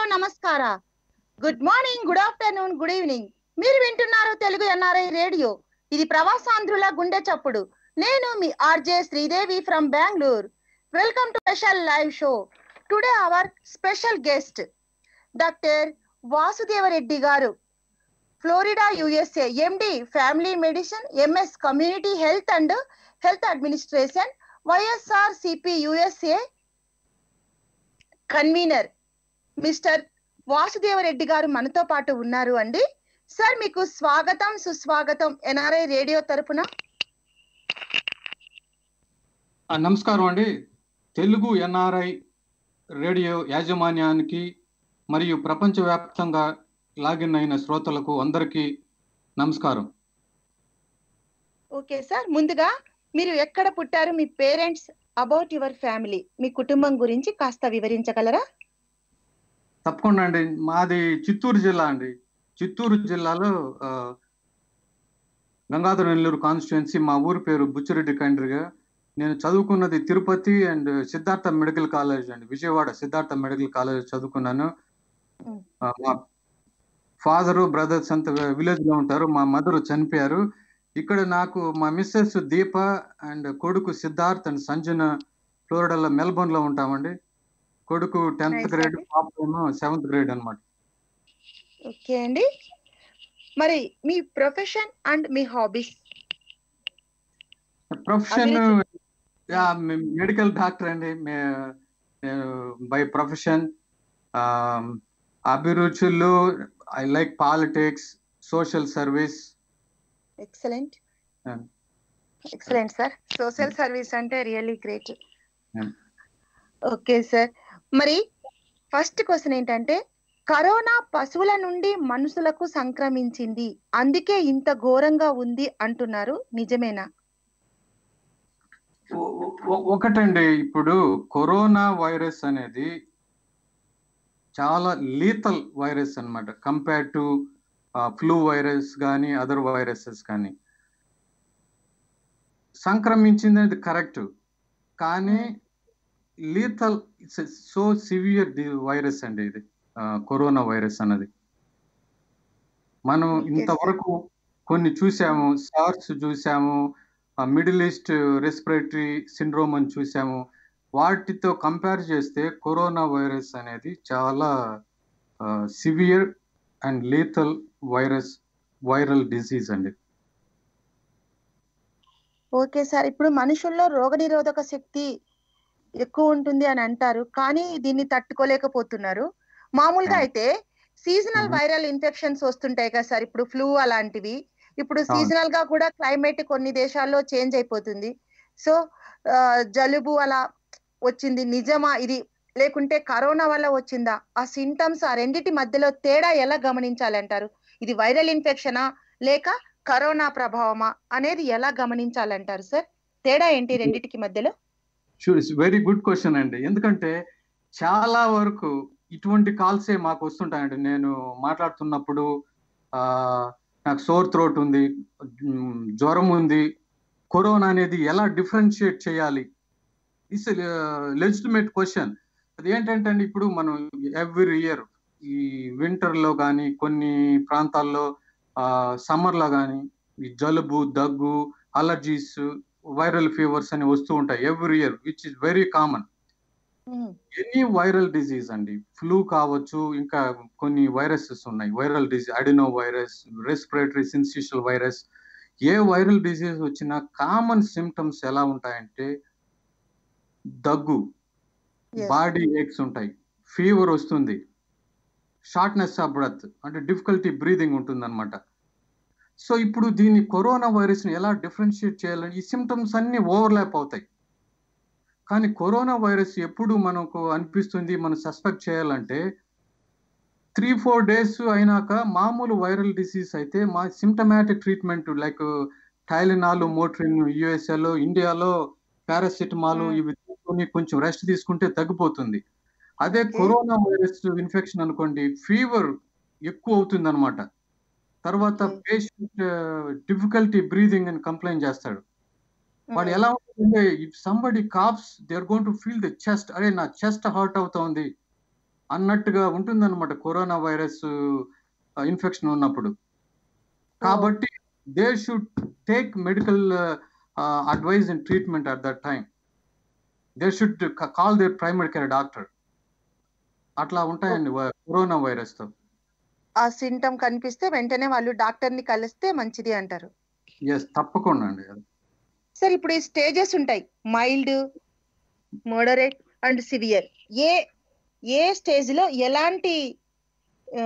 నమస్కార good morning good afternoon good evening మీరు వింటున్నారు తెలుగు ఎన్ఆర్ఐ రేడియో ఇది ప్రవాసాంధ్రుల గుండె చప్పుడు నేను మీ RJ Sridevi from Bengaluru welcome to special live show today our special guest doctor Vasudevareddy garu Florida USA MD family medicine MS community health and health administration YSR CP USA convener mister Vasudevareddy garu మనతో పాటు ఉన్నారు అండి సార్ మీకు స్వాగతం సుస్వాగతం ఎన్ఆర్ఐ రేడియో తరపున ఆ, నమస్కారం అండి తెలుగు ఎన్ఆర్ఐ రేడియో యాజమాన్యానికి మరియు ప్రపంచవ్యాప్తంగా లాగిన్ అయిన శ్రోతలకు అందరికీ నమస్కారం ఓకే సార్ ముందుగా మీరు ఎక్కడ పుట్టారు మీ పేరెంట్స్ అబౌట్ యువర్ ఫ్యామిలీ మీ కుటుంబం గురించి కాస్త వివరించగలరా తప్పకుండా అండి మాది చిత్తూరు జిల్లా అండి చిత్తూరు జిల్లాలో ఆ, గంగాధర నెల్లూరు కాన్స్టిట్యుయెన్సీ మా ఊరి పేరు బుచ్చిరెడ్డి కండ్రిగా నేను చదువుకున్నది Tirupati and Siddhartha medical college అండి విజయవాడ సిద్ధార్థ మెడికల్ కాలేజ్ చదువుకున్నాను Mm. ఆ, మా ఫాదరు బ్రదర్స్ అంత విలేజ్ లో ఉంటారు మా మదర్ చనిపోయారు ఇక్కడ నాకు మా మిస్సెస్ దీప అండ్ కొడుకు సిద్ధార్థ్ అండ్ సంజన ఫ్లోరిడాలో మెల్బోర్న్ లో ఉంటామండి కొడుకు టెన్త్ Nice గ్రేడ్ అండి. పాప ఏమో సెవెంత్ గ్రేడ్ అన్నమాట ఓకే అండి మరి మీ ప్రొఫెషన్ అండ్ మీ హాబీస్ ప్రొఫెషన్ అభిరుచి. మెడికల్ డాక్టర్ అండి బై ప్రొఫెషన్ అభిరుచులు I like politics social service excellent Yeah. Excellent sir social service అంటే really great Yeah. Okay sir మరి ఫస్ట్ క్వశ్చన్ ఏంటంటే కరోనా పశువుల నుండి మనుషులకు సంక్రమించింది అందుకే ఇంత ఘోరంగా ఉంది అంటున్నారు నిజమేనా ఒకటండి ఇప్పుడు కరోనా వైరస్ అనేది చాలా లీతల్ వైరస్ అన్నమాట కంపేర్ టు ఫ్లూ వైరస్ కానీ అదర్ వైరసెస్ కానీ సంక్రమించింది అనేది కరెక్ట్ కానీ lethal it's so severe virus అండి ఇది కరోనా వైరస్ అన్నది మనం Okay, sir. ఇంతవరకు కొన్ని చూసాము సార్స్ చూసాము మిడిల్ ఈస్ట్ రెస్పిరేటరీ సిండ్రోమ్ అని చూసాము వాటితో కంపేర్ చేస్తే కరోనా వైరస్ అనేది చాలా severe and lethal virus viral disease అండి ఓకే సార్ ఇప్పుడు మనుషుల్లో రోగనిరోధక శక్తి ఎక్కువ ఉంటుంది అని అంటారు కానీ దీన్ని తట్టుకోలేకపోతున్నారు మామూలుగా Yeah. అయితే సీజనల్ Mhm. వైరల్ ఇన్ఫెక్షన్స్ వస్తుంటాయి కదా సార్ ఇప్పుడు ఫ్లూ అలాంటివి ఇప్పుడు అవును. సీజనల్ గా కూడా క్లైమేట్ కొన్ని దేశాల్లో చేంజ్ అయిపోతుంది సో జలుబు అలా వచ్చింది నిజమా ఇది లేకుంటే కరోనా వల్ల వచ్చిందా ఆ సింటమ్స్ ఆ రెండిటి మధ్యలో తేడా ఎలా గమనించాలంటారు ఇది వైరల్ ఇన్ఫెక్షనా లేక కరోనా ప్రభావమా అనేది ఎలా గమనించాలంటారు సార్ తేడా ఏంటి ఇది- రెండిటికి మధ్యలో sure it's very good question అండి ఎందుకంటే చాలా వరకు ఇటువంటి కాల్సే మాకు వస్తుంటాయండి నేను మాట్లాడుతున్నప్పుడు ఆ, నాకు సోర్ థ్రోట్ ఉంది మ్, జ్వరం ఉంది కరోనా అనేది ఎలా డిఫరెన్షియేట్ చేయాలి ఇట్స్ లెజిటిమేట్ క్వశ్చన్ అది ఏంటంటే అండి ఇప్పుడు మనం ఎవ్రీ ఇయర్ ఈ winter లో కానీ కొన్ని ప్రాంతాల్లో సమ్మర్ లో కానీ ఈ జలుబు దగ్గు అలర్జీస్ వైరల్ ఫీవర్స్ అని వస్తూ ఉంటాయి every year which is very common um, any viral disease అండి ఫ్లూ కావచ్చు ఇంకా కొన్ని వైరసెస్ ఉన్నాయి viral disease adeno virus respiratory syncytial virus ఏ వైరల్ డిజీజ్ వచ్చినా కామన్ సిమ్టమ్స్ ఎలా ఉంటాయంటే దగ్గు yes. బాడీ ఏక్స్ ఉంటాయి ఫీవర్ వస్తుంది షార్ట్నెస్ ఆఫ్ బ్రెత్ అంటే డిఫికల్టీ బ్రీదింగ్ ఉంటుంది అనమాట సో ఇప్పుడు దీన్ని కరోనా వైరస్ ని ఎలా డిఫరెన్షియేట్ చేయాలని ఈ సిమ్టమ్స్ అన్ని ఓవర్లాప్ అవుతాయి కానీ కరోనా వైరస్ ఎప్పుడు మనకు అనిపిస్తుంది మనం సస్పెక్ట్ చేయాలంటే త్రీ ఫోర్ డేస్ అయినాక మామూలు వైరల్ డిసీజ్ అయితే మా symptomatic treatment like Tylenol Motrin యుఎస్ఏలో ఇండియాలో పారాసిటమాల్ Hmm. ఇవి తీసుకొని కొంచెం రెస్ట్ తీసుకుంటే తగ్గిపోతుంది అదే Okay. కరోనా వైరస్ ఇన్ఫెక్షన్ అనుకోండి ఫీవర్ ఎక్కువ అవుతుంది అనమాట తర్వాత Okay. పేషెంట్ డిఫికల్టీ బ్రీదింగ్ అని కంప్లైంట్ చేస్తాడు వాడు ఉమ్, ఎలా ఉంటుందంటే if somebody coughs they are going to feel the chest అరే నా చెస్ట్ హర్ట్ అవుతోంది అన్నట్టుగా ఉంటుందన్నమాట కరోనా వైరస్ ఇన్ఫెక్షన్ ఉన్నప్పుడు కాబట్టి they should take medical advice and treatment at that time they should call their primary care doctor అట్లా ఉంటాయండి corona virus తో ఆ సింటమ్ కనిపిస్తే వెంటనే వాళ్ళు డాక్టర్ ని కలిస్తే మంచిది అంటారు ఎస్ తప్పకుండా అండి సార్ ఇప్పుడు ఈ స్టేజెస్ ఉంటాయి మైల్డ్ మోడరేట్ అండ్ సివియర్ ఏ ఏ స్టేజ్ లో ఎలాంటి ఆ,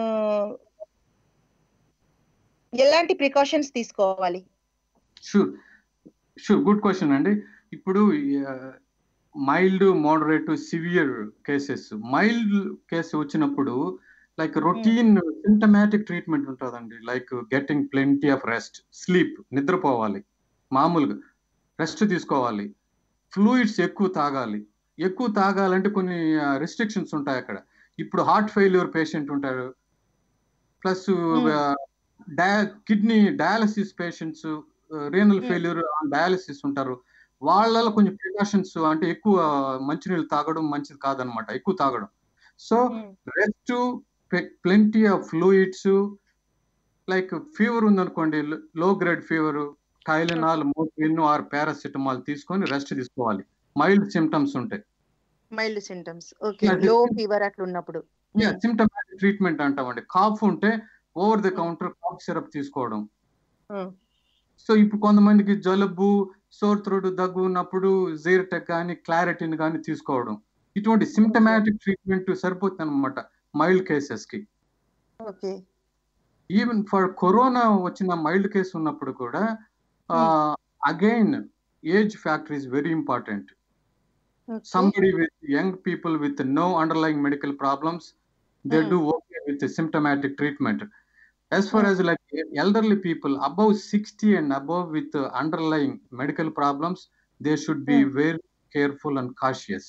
ఎలాంటి ప్రికాషన్స్ తీసుకోవాలి షూర్ షూర్ గుడ్ క్వశ్చన్ అండి ఇప్పుడు mild moderate severe cases mild case వచ్చినప్పుడు లైక్ రొటీన్ సిమ్టమాటిక్ ట్రీట్మెంట్ ఉంటుందండి like getting plenty of rest sleep నిద్రపోవాలి మామూలుగా రెస్ట్ తీసుకోవాలి ఫ్లూయిడ్స్ ఎక్కువ తాగాలి ఎక్కువ తాగాలంటే కొన్ని రెస్ట్రిక్షన్స్ ఉంటాయి అక్కడ ఇప్పుడు హార్ట్ ఫెయిల్యూర్ పేషెంట్ ఉంటారు plus kidney dialysis patients renal Hmm. Failure dialysis ఉంటారు వాళ్ళలో కొంచెం ప్రికాషన్స్ అంటే ఎక్కువ మంచినీళ్ళు తాగడం మంచిది కాదనమాట ఎక్కువ తాగడం so rest plenty of fluids like fever ఉందనుకోండి low grade fever Tylenol morphine or paracetamol తీసుకొని రెస్ట్ తీసుకోవాలి మైల్డ్ సిమ్టమ్స్ ఉంటాయి mild symptoms okay Yeah, low this- fever అట్లా ఉన్నప్పుడు సిమ్టమాటిక్ ట్రీట్మెంట్ అంటామండి కాఫ్ ఉంటే over the counter cough syrup తీసుకోవడం Hmm. So ఇప్పుడు కొంతమందికి జలుబు సోర్ త్రోట్ దగ్గు ఉన్నప్పుడు జీరటెక్ కానీ క్లారిటీని కానీ తీసుకోవడం ఇటువంటి సిమ్టమాటిక్ ట్రీట్మెంట్ సరిపోతుంది అనమాట మైల్డ్ కేసెస్ కి ఓకే ఈవెన్ ఫర్ కరోనా వచ్చిన మైల్డ్ కేసు ఉన్నప్పుడు కూడా again age factor is very important somebody with young people with no underlying medical problems they Hmm. do okay with the symptomatic treatment as far Hmm. as like elderly people above 60 and above with uh, underlying medical problems they should be Hmm. very careful and cautious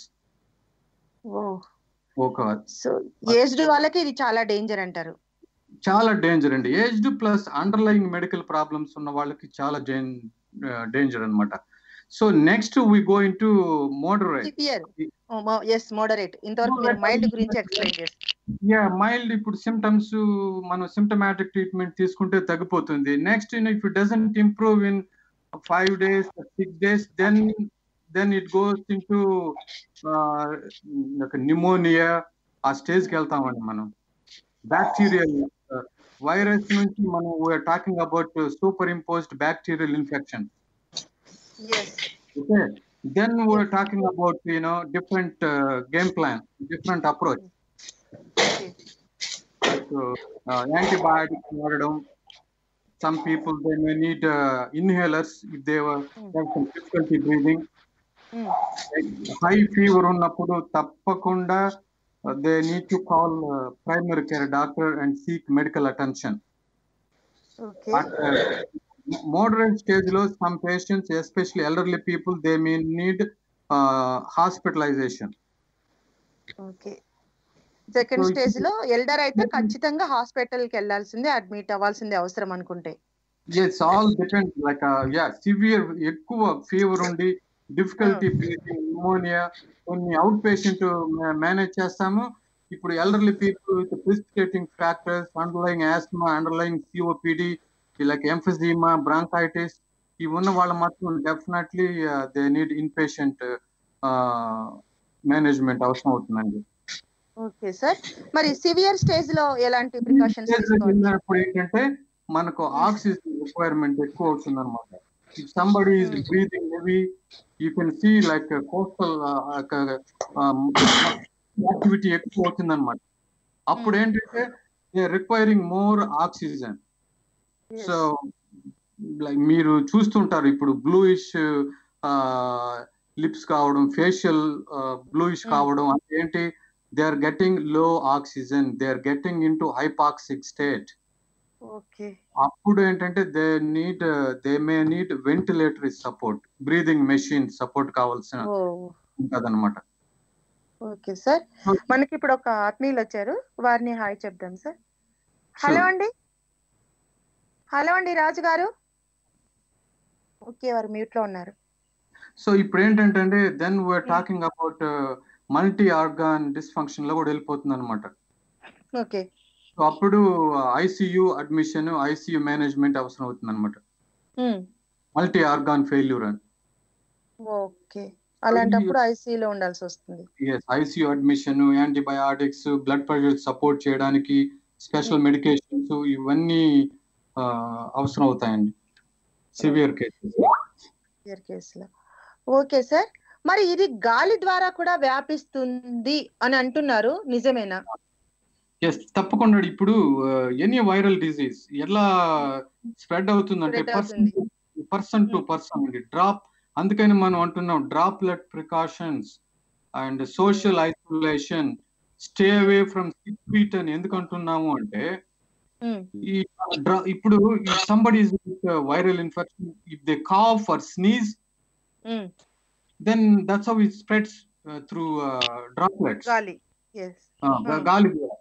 ఒక so aged వాళ్ళకి ఇది చాలా danger అంటారు చాలా danger అండి aged plus underlying medical problems ఉన్న వాళ్ళకి చాలా డేంజర్ అన్నమాట so next we go into moderate severe yes moderate ఇంతవరకు మీరు మైల్డ్ గురించి ఎక్స్ప్లెయిన్ చేస్తారు యా మైల్డ్ ఇప్పుడు సిమ్టమ్స్ మనం సిమ్టమాటిక్ ట్రీట్మెంట్ తీసుకుంటే తగ్గిపోతుంది next if it doesn't improve in five days six days then then it goes into pneumonia ఆ స్టేజ్కి వెళ్తామండి మనం బ్యాక్టీరియల్ వైరస్ నుంచి మనం we're talking about superimposed bacterial infection yes okay then we're talking about you know different uh, game plan different approach okay so uh, antibiotics వాడడం some people they may need uh, inhalers if they were have some difficulty breathing high fever ఉన్నప్పుడు తప్పకుండా they need to call uh, primary care doctor and seek medical attention okay But, uh, moderate stage లో some patients especially elderly people they may need uh, hospitalization okay second So, stage లో elder అయితే Mhm. ఖచ్చితంగా hospital కి వెళ్ళాల్సిందే admit అవ్వాల్సిందే అవసరం అనుకుంటే it's all depend like yeah severe ఎక్కువ ఫీవర్ ఉండి డిఫికల్టీ బ్రీతింగ్ న్యూమోనియా కొన్ని అవుట్ పేషెంట్ మేనేజ్ చేస్తాము ఇప్పుడు elderly people with precipitating factors underlying asthma underlying COPD like emphysema bronchitis ఇవి ఉన్న వాళ్ళు మాత్రం definitely they need inpatient management అవసరం అవుతుందండి ఓకే సార్ మరి సివియర్ స్టేజ్ లో ఎలాంటి ప్రికాషన్స్ తీసుకోవాలి వెళ్ళినప్పుడు ఏంటంటే మనకు ఆక్సిజన్ రిక్వైర్మెంట్ ఎక్కువ అవుతుంది అనమాట somebody is breathing heavy you can see like costal activity ఎక్కువ అవుతుంది అనమాట అప్పుడు ఏంటంటే requiring more oxygen so like మీరు చూస్తుంటారు ఇప్పుడు బ్లూయిష్ లిప్స్ కావడం ఫేషియల్ బ్లూయిష్ Mm. కావడం అంటే ఏంటి they are getting low oxygen they are getting into hypoxic state okay అప్పుడు ఏంటంటే they need they may need ventilatory support breathing machine support కావాల్సిన ఓ ఉంటదన్నమాట ఓకే సార్ మనకి ఇప్పుడు ఒక ఆత్మీయులు వచ్చారు వారిని హాయ్ చెప్దాం సార్ హలో అండి హలో అండి రాజు గారు ఓకే వారు మ్యూట్ లో ఉన్నారు సో ఇప్పుడు ఏంటంటే then we're Mm. Talking about multi organ dysfunction లో కూడా వెళ్ళిపోతుంది అనమాట ఓకే సో అప్పుడు ఐసీయూ అడ్మిషన్ ఐసీయూ మేనేజ్మెంట్ అవసరం అవుతుంది అనమాట మల్టీ ఆర్గాన్ ఫెయిల్యూర్ అని ఓకే అలాంటప్పుడు ఐసీలో ఉండాల్సి వస్తుంది yes ICU admission antibiotics blood pressure support చేయడానికి స్పెషల్ మెడికేషన్స్ ఇవన్నీ ఆ, అవసరం అవుతాయండి సివియర్ కేసెస్ ఇయర్ కేసులో ఓకే సార్ మరి ఇది గాలి ద్వారా కూడా వ్యాపిస్తుంది అని అంటున్నారు నిజమేనా ఎస్ తప్పకుండా ఇప్పుడు ఎనీ వైరల్ డిసీజ్ ఎలా స్ప్రెడ్ అవుతుందంటే Spread person person to person అండి డ్రాప్ అందుకని మనం అంటున్నాం droplet precautions and social isolation stay away from six feet అని ఎందుకు అంటున్నాము అంటే ఉమ్, ఈ dra- ఇప్పుడు somebody viral infection if they cough or sneeze um, then that's how it spreads through droplets గాలి ఎస్ గాలి ద్వారా.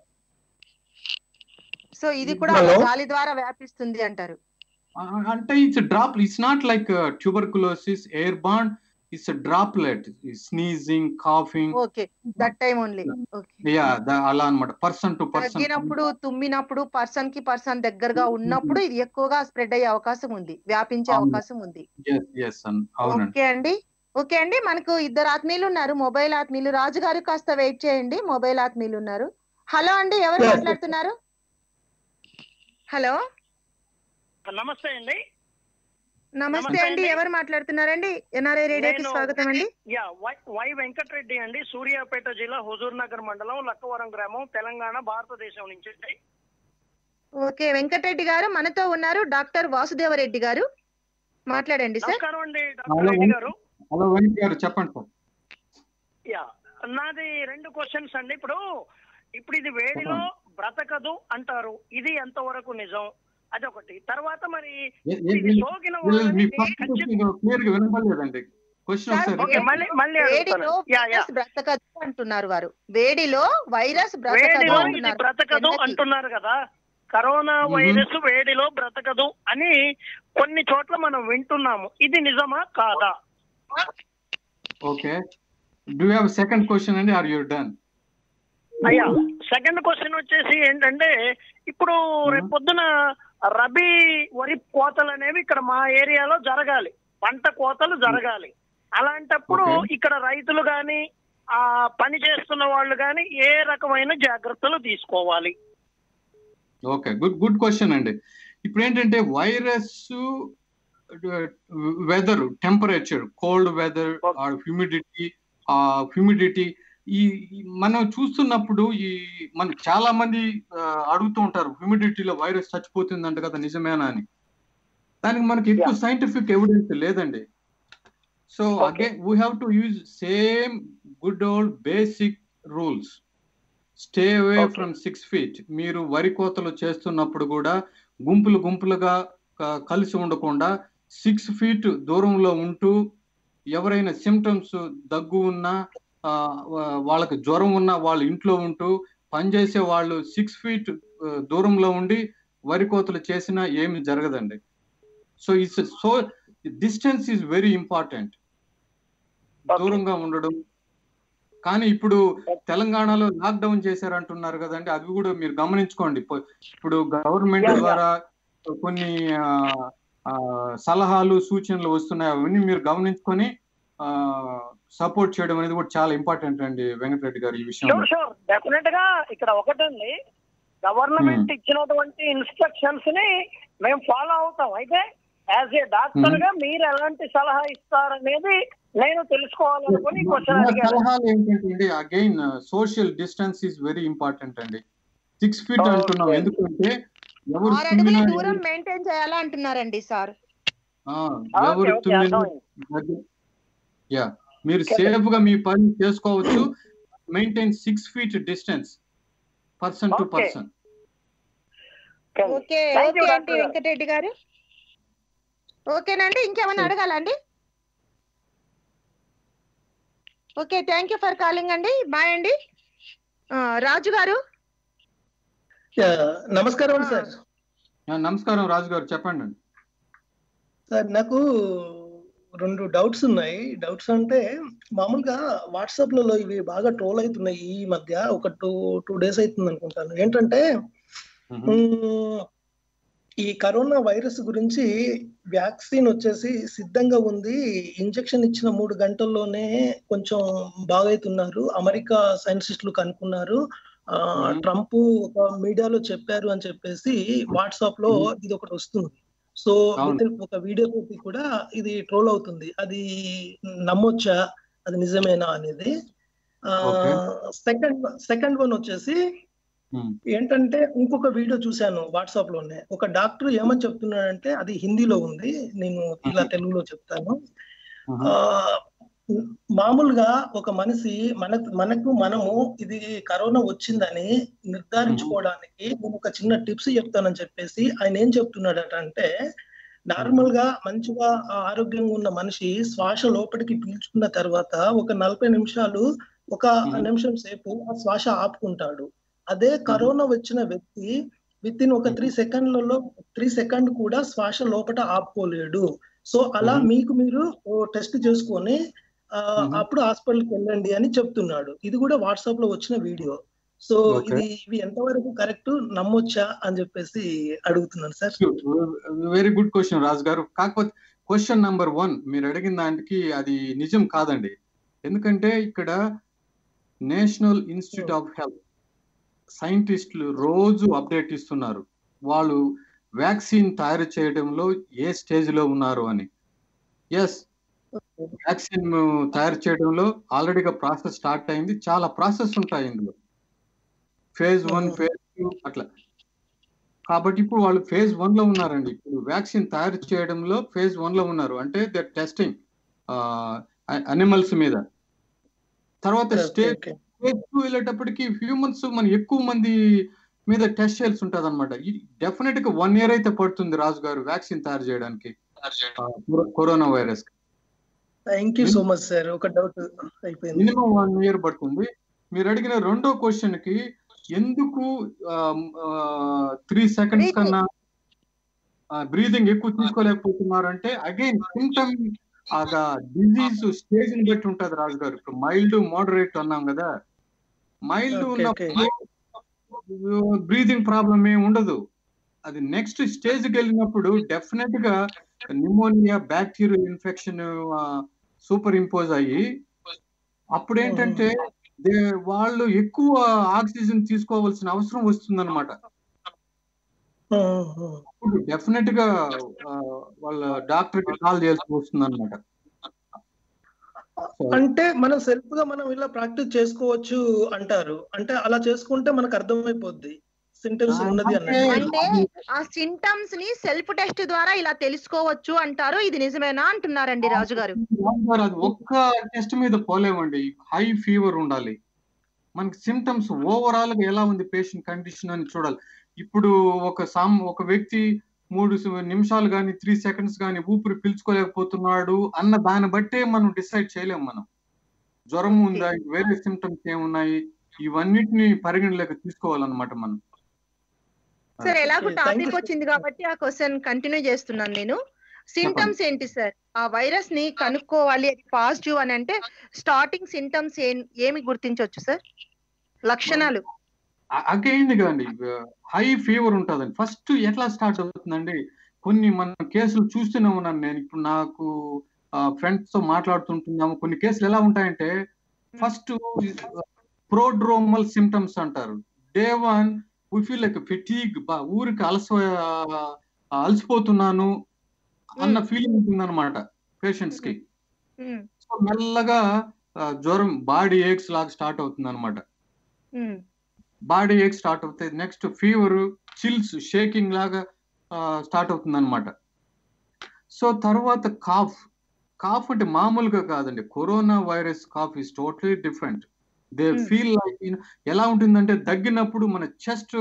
సో ఇది కూడా Hello? గాలి ద్వారా వ్యాపిస్తుంది అంటారు ఆ, అంటే it's drop it's not like tuberculosis airborne it's droplet sneezing coughing okay that time only okay yeah అలా అన్నమాట పర్సన్ టు పర్సన్ తగ్గినప్పుడు తుమ్మినప్పుడు పర్సన్ కి పర్సన్ దగ్గరగా ఉన్నప్పుడు ఇది ఎక్కువగా స్ప్రెడ్ అయ్యే అవకాశం ఉంది వ్యాపించే అవును. అవకాశం ఉంది ఎస్ ఎస్ అవునండి ఓకే అండి ఓకే అండి మనకు ఇద్దరు ఆత్మీయులు ఉన్నారు మొబైల్ ఆత్మీయులు రాజు గారు కాస్త వెయిట్ చేయండి మొబైల్ ఆత్మీయులు ఉన్నారు హలో అండి ఎవరు Yes. మాట్లాడుతున్నారు హలో నమస్తే అండి నమస్తే నమస్తే అండి అండి. ఎవరు మాట్లాడుతున్నారండి ఎన్ఆర్ఐ రేడియోకి నేను- స్వాగతం అండి యా వై వై వెంకటరెడ్డి అండి సూర్యాపేట జిల్లా హుజూర్ నగర్ మండలం లక్కవరం గ్రామం తెలంగాణ భారతదేశం నుంచి అండి. ఓకే వెంకటరెడ్డి గారు మనతో ఉన్నారు డాక్టర్ వాసుదేవరెడ్డి గారు మాట్లాడండి సార్ నమస్కారం అండి హలో. డాక్టర్ రెడ్డి గారు హలో వెంకట్ గారు చెప్పండి సార్ యా నాది రెండు క్వశ్చన్స్ అండి ఇప్పుడు ఇప్పుడు ఇది వేడిలో బ్రతకదు అంటారు ఇది ఎంతవరకు నిజం అదొకటి తర్వాత మరి ఏ- ఏ- ఇది ఏ- సోకిన మీ వాళ్ళని ఫస్ట్ ఖచ్చితంగా క్లియర్ గా వినపడలేదండి క్వశ్చన్ సార్, ఒకసారి ఓకే మళ్ళీ మళ్ళీ వేడిలో అడుగుతాను యా యా వైరస్ బ్రతకదు అంటున్నారు వారు వేడిలో వైరస్ బ్రతకదు వేడిలో ఇది అంటున్నారు బ్రతకదు ఎండకి. అంటున్నారు కదా కరోనా మ్మ్. వైరస్ వేడిలో బ్రతకదు అని కొన్ని చోట్ల మనం వింటున్నాము ఇది నిజమా కాదా okay do have second question అండి ఆర్ యూ డన్ అయ్యా సెకండ్ క్వశ్చన్ వచ్చేసి ఏంటంటే ఇప్పుడు రేపు పొద్దున రబీ వరి కోతలు అనేవి ఇక్కడ మా ఏరియాలో జరగాలి పంట కోతలు జరగాలి అలాంటప్పుడు Okay. ఇక్కడ రైతులు గాని ఆ పని చేస్తున్న వాళ్ళు గాని ఏ రకమైన జాగ్రత్తలు తీసుకోవాలి ఓకే గుడ్ గుడ్ క్వశ్చన్ అండి ఇప్పుడు ఏంటంటే virus weather temperature cold weather Okay. Humidity ఆ హ్యూమిడిటీ ఈ ఈ మనం చూస్తున్నప్పుడు ఈ మన చాలా మంది ఆ, అడుగుతూ ఉంటారు హ్యూమిడిటీలో వైరస్ చచ్చిపోతుందంట కదా నిజమేనా అని దానికి మనకి ఎక్కువ సైంటిఫిక్ ఎవిడెన్స్ లేదండి so Okay. Again we have to use same good old basic rules stay away Okay. From six feet మీరు వరి కోతలు చేస్తున్నప్పుడు కూడా గుంపులు గుంపులుగా క- కలిసి ఉండకుండా సిక్స్ ఫీట్ దూరంలో ఉంటూ ఎవరైనా సిమ్టమ్స్ దగ్గు ఉన్నా ఆ, వా- వాళ్ళకి జ్వరం ఉన్నా వాళ్ళ ఇంట్లో ఉంటూ పనిచేసే వాళ్ళు సిక్స్ ఫీట్ దూరంలో ఉండి వరి కోతలు చేసినా ఏమి జరగదండి so it's so distance is very important Okay. దూరంగా ఉండడం కానీ ఇప్పుడు తెలంగాణలో లాక్డౌన్ చేశారంటున్నారు కదండి అవి కూడా మీరు గమనించుకోండి ఇప్పు- ఇప్పుడు గవర్నమెంట్ Yeah, yeah. ద్వారా కొన్ని ఆ, ఆ, సలహాలు సూచనలు వస్తున్నాయి అవన్నీ మీరు గమనించుకొని సపోర్ట్ చేయడం అనేది కూడా చాలా ఇంపార్టెంట్ అండి వెంకటరెడ్డి గారు ఈ విషయంలో షూర్ షూర్ డెఫినెట్ గా ఇక్కడ ఒకటండి గవర్నమెంట్ ఇచ్చినటువంటి ఇన్స్ట్రక్షన్స్ ని మేము ఫాలో అవుతాం అయితే యాజ్ ఏ డాక్టర్ గా మీరు ఎలాంటి సలహా ఇస్తారనేది నేను తెలుసుకోవాలనుకుని క్వశ్చన్ నా అడిగాను సలహాలు ఏంటంటే again social distance is very important అండి సిక్స్ ఫీట్ Okay. అంటున్నాం ఎందుకంటే ఎవరు ఆరు అడుగుల తుమ్మినా దూరం మెయింటైన్ చేయాలా అంటున్నారండి సార్ ఆ, ఓకే ఎవరు ఓకే తుమ్మినా అర్థమైంది యా మీరు సేఫ్ గా మీ పని చేసుకోవచ్చు maintain six feet distance person to Okay. Person okay Thank you, okay doctor అండి గారు. వెంకటరెడ్డి గారు ఓకేనండి ఇంకేమైనా అడగాలండి okay thank you for calling అండి బాయ్ అండి ఆ, రాజు గారు యా, నమస్కారం అండి సార్ నమస్కారం రాజు గారు చెప్పండి సార్ నాకు రెండు డౌట్స్ ఉన్నాయి డౌట్స్ అంటే మామూలుగా వాట్సాప్ లలో ఇవి బాగా ట్రోల్ అవుతున్నాయి ఈ మధ్య ఒక టూ టూ డేస్ అవుతుంది అనుకుంటాను ఏంటంటే మ్మ్. మ్మ్, ఈ కరోనా వైరస్ గురించి వ్యాక్సిన్ వచ్చేసి సిద్ధంగా ఉంది ఇంజెక్షన్ ఇచ్చిన మూడు గంటల్లోనే కొంచెం బాగైతున్నారు అమెరికా సైంటిస్టులు కనుక్కున్నారు ఆ, మ్మ్. ట్రంప్ ఒక మీడియాలో చెప్పారు అని చెప్పేసి వాట్సాప్ లో మ్మ్. ఇది ఒకటి వస్తుంది సో అవును. within ఒక వీడియో తోటి కూడా ఇది ట్రోల్ అవుతుంది అది నమ్మొచ్చా అది నిజమేనా అనేది Okay. సెకండ్ సెకండ్ వన్ వచ్చేసి మ్మ్. ఏంటంటే ఇంకొక వీడియో చూశాను వాట్సాప్ లోనే ఒక డాక్టర్ ఏమని చెప్తున్నాడంటే అది హిందీలో ఉంది నేను ఇలా తెలుగులో చెప్తాను మ్మ్. ఆ మామూలుగా ఒక మనిషి మన మనకు మనము ఇది కరోనా వచ్చిందని నిర్ధారించుకోవడానికి నేను ఒక చిన్న టిప్స్ చెప్తానని చెప్పేసి ఆయన ఏం చెప్తున్నాడట అంటే నార్మల్ గా మంచిగా ఆరోగ్యంగా ఉన్న మనిషి శ్వాస లోపలికి పీల్చుకున్న తర్వాత ఒక నలభై నిమిషాలు ఒక Mhm. నిమిషం సేపు ఆ శ్వాస ఆపుకుంటాడు అదే కరోనా వచ్చిన వ్యక్తి విత్ ఇన్ ఒక త్రీ సెకండ్లలో త్రీ సెకండ్ కూడా శ్వాస లోపల ఆపుకోలేడు సో అలా Mhm. మీకు మీరు టెస్ట్ చేసుకొని ఆ, Mhm. అప్పుడు హాస్పిటల్కి వెళ్ళండి అని చెప్తున్నాడు ఇది కూడా వాట్సాప్ లో వచ్చిన వీడియో సో Okay. ఇది ఇవి ఎంతవరకు కరెక్ట్ నమ్మొచ్చా అని చెప్పేసి అడుగుతున్నాను sir very good question Raju గారు కాకపోతే క్వశ్చన్ నంబర్ వన్ మీరు అడిగిన దానికి అది నిజం కాదండి ఎందుకంటే ఇక్కడ నేషనల్ ఇన్స్టిట్యూట్ ఆఫ్ హెల్త్ సైంటిస్టులు రోజు అప్డేట్ ఇస్తున్నారు వాళ్ళు వ్యాక్సిన్ తయారు చేయడంలో ఏ స్టేజ్ లో ఉన్నారు అని ఎస్ వ్యాక్సిన్ తయారు చేయడంలో ఆల్రెడీగా ప్రాసెస్ స్టార్ట్ అయింది చాలా ప్రాసెస్ ఉంటాయి ఇందులో phase one Mhm. Phase two అట్లా కాబట్టి ఇప్పుడు వాళ్ళు ఫేజ్ వన్ లో ఉన్నారండి ఇప్పుడు వ్యాక్సిన్ తయారు చేయడంలో ఫేజ్ వన్ లో ఉన్నారు అంటే దే టెస్టింగ్ అనిమల్స్ మీద తర్వాత స్టేజ్ ఓకే స్టేజ్ టూ వెళ్ళేటప్పటికి హ్యూమన్స్ మన ఎక్కువ మంది మీద టెస్ట్ చేయాల్సి ఉంటుంది అనమాట డెఫినెట్ గా వన్ ఇయర్ అయితే పడుతుంది రాజు గారు వ్యాక్సిన్ తయారు చేయడానికి ఆ, కరో- corona virus thank you so much sir ఒక డౌట్ అయిపోయింది మినిమం వన్ ఇయర్ పడుతుంది మీరు అడిగిన రెండో క్వశ్చన్ కి ఎందుకు త్రీ సెకండ్స్ Breathing. కన్నా బ్రీదింగ్ ఎక్కువ తీసుకోలేకపోతున్నారు అంటే అగైన్ సిమ్టమ్ ఆ డిజీజ్ స్టేజ్ ని బట్టి ఉంటది రాజు గారు ఇప్పుడు మైల్డ్ మోడరేట్ అన్నాం కదా మైల్డ్ Okay, okay. ఉన్నప్పుడు బ్రీదింగ్ ప్రాబ్లం ఏమి ఉండదు అది నెక్స్ట్ స్టేజ్ కి వెళ్ళినప్పుడు డెఫినెట్ గా pneumonia bacterial infection superimpose అయ్యి అప్పుడు ఏంటంటే దే- వాళ్ళు ఎక్కువ ఆక్సిజన్ తీసుకోవాల్సిన అవసరం వస్తుందన్నమాట అప్పుడు డెఫినెట్ గా ఆ, వాళ్ళ డాక్టర్ కి కాల్ చేయాల్సి వస్తుంది అనమాట అంటే మనం సెల్ఫ్ గా మనం ఇలా ప్రాక్టీస్ చేసుకోవచ్చు అంటారు అంటే అలా చేసుకుంటే మనకు అర్థమైపోద్ది సింటమ్స్ ఉన్నది అన్నట్టు అంటే ఆ సింటమ్స్ ని సెల్ఫ్ టెస్ట్ ద్వారా ఇలా తెలుసుకోవచ్చు అంటారు ఇది నిజమేనా అంటున్నారండి రాజు గారు అది ఒక్క టెస్ట్ మీద పోలేమండి హై ఫీవర్ ఉండాలి మనకి సిమ్టమ్స్ ఓవరాల్ గా ఎలా ఉంది పేషెంట్ కండిషన్ అని చూడాలి ఇప్పుడు ఒక సామ్ ఒక వ్యక్తి మూడు సి- నిమిషాలు కానీ త్రీ సెకండ్స్ కానీ ఊపిరి పీల్చుకోలేకపోతున్నాడు అన్న దాన్ని బట్టే మనం డిసైడ్ చేయలేము మనం జ్వరం ఉందా వేరే సిమ్టమ్స్ ఏమున్నాయి ఇవన్నిటిని పరిగణలోకి తీసుకోవాలన్నమాట మనం సార్ ఎలాగో Okay, thank you, topic sir. వచ్చింది కాబట్టి ఆ క్వశ్చన్ కంటిన్యూ చేస్తున్నాను నేను సింటమ్స్ ఏంటి సార్ ఆ వైరస్ ని కనుక్కోవాలి అది పాజిటివ్ అని అంటే స్టార్టింగ్ సింటమ్స్ ఏమి గుర్తించవచ్చు సార్ లక్షణాలు అగైన్ కాండి హై ఫీవర్ ఉంటుందండి ఫస్ట్ ఎట్లా స్టార్ట్ అవుతుందండి కొన్ని మన కేసులు చూస్తూనే ఉన్నాను నేను ఇప్పుడు నాకు ఫ్రెండ్స్ తో మాట్లాడుతుంటున్నాము కొన్ని కేసులు ఎలా ఉంటాయంటే ఫస్ట్ ప్రోడ్రోమల్ సిమ్టమ్స్ అంటారు day one we feel like fatigue ఊరికి అలస అలసిపోతున్నాను అన్న ఫీలింగ్ ఉంటుందన్నమాట పేషెంట్స్ కి ఉమ్, సో మెల్లగా ఆ, జ్వరం బాడీ ఏక్స్ లాగా స్టార్ట్ అవుతుంది అనమాట ఉమ్, బాడీ ఏక్ స్టార్ట్ అవుతాయి నెక్స్ట్ ఫీవర్ చిల్స్ షేకింగ్ లాగా స్టార్ట్ అవుతుంది అనమాట సో తర్వాత కాఫ్ కాఫ్ అంటే మామూలుగా కాదండి corona virus cough is totally different they Hmm. Feel like ఎలా ఉంటుందంటే దగ్గినప్పుడు మన చెస్ట్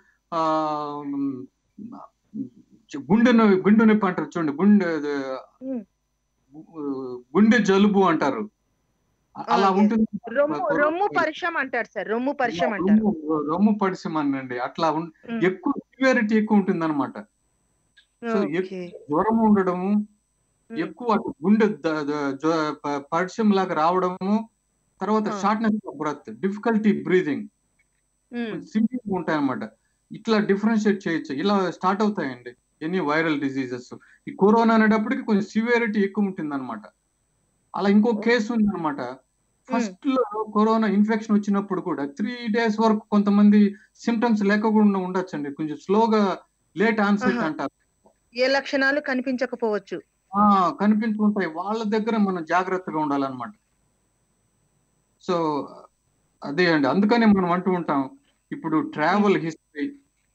గుండె నొ- గుండె నొప్పి అంటారు చూడండి గుండె Hmm. గుండె జలుబు అంటారు అలా Okay. ఉంటుంది రొమ్ము కరోనా రొమ్ము వైరస్. పరిచయం అంటారు సార్ రొమ్ము పరిచయం అంటారు రొమ్ము రొమ్ము పరిచయమనండి అట్లా ఉం- ఉమ్, ఎక్కువ సివియారిటీ ఎక్కువ ఉంటుంది అనమాట సో ఓకే జ్వరం ఉండడము ఉమ్, ఎక్కువ అటు గుండె ద- ద- జో- ప- పరిచయం లాగా రావడము తర్వాత ఆ. Shortness of breath difficulty breathing um, simple ఉంటాయి అన్నమాట ఇట్లా డిఫరెన్షియేట్ చేయొచ్చు ఇలా స్టార్ట్ అవుతాయండి ఎనీ వైరల్ డిసీజెస్ ఈ కరోనా అనేటప్పటికి కొంచెం సివియారిటీ ఎక్కువ ఉంటుంది అనమాట అలా ఇంకో కేసు ఉంది అనమాట ఫస్ట్ లో కరోనా ఇన్ఫెక్షన్ వచ్చినప్పుడు కూడా త్రీ డేస్ వరకు కొంతమంది సిమ్టమ్స్ లేకుండా ఉండొచ్చండి కొంచెం స్లోగా లేట్ ఆన్సెట్ ఆహా. అంటారు ఏ లక్షణాలు కనిపించకపోవచ్చు ఆ కనిపించుకుంటాయి వాళ్ళ దగ్గర మనం జాగ్రత్తగా ఉండాలన్నమాట సో అదే అండి అందుకనే మనం అంటూ ఉంటాం ఇప్పుడు ట్రావెల్ హిస్టరీ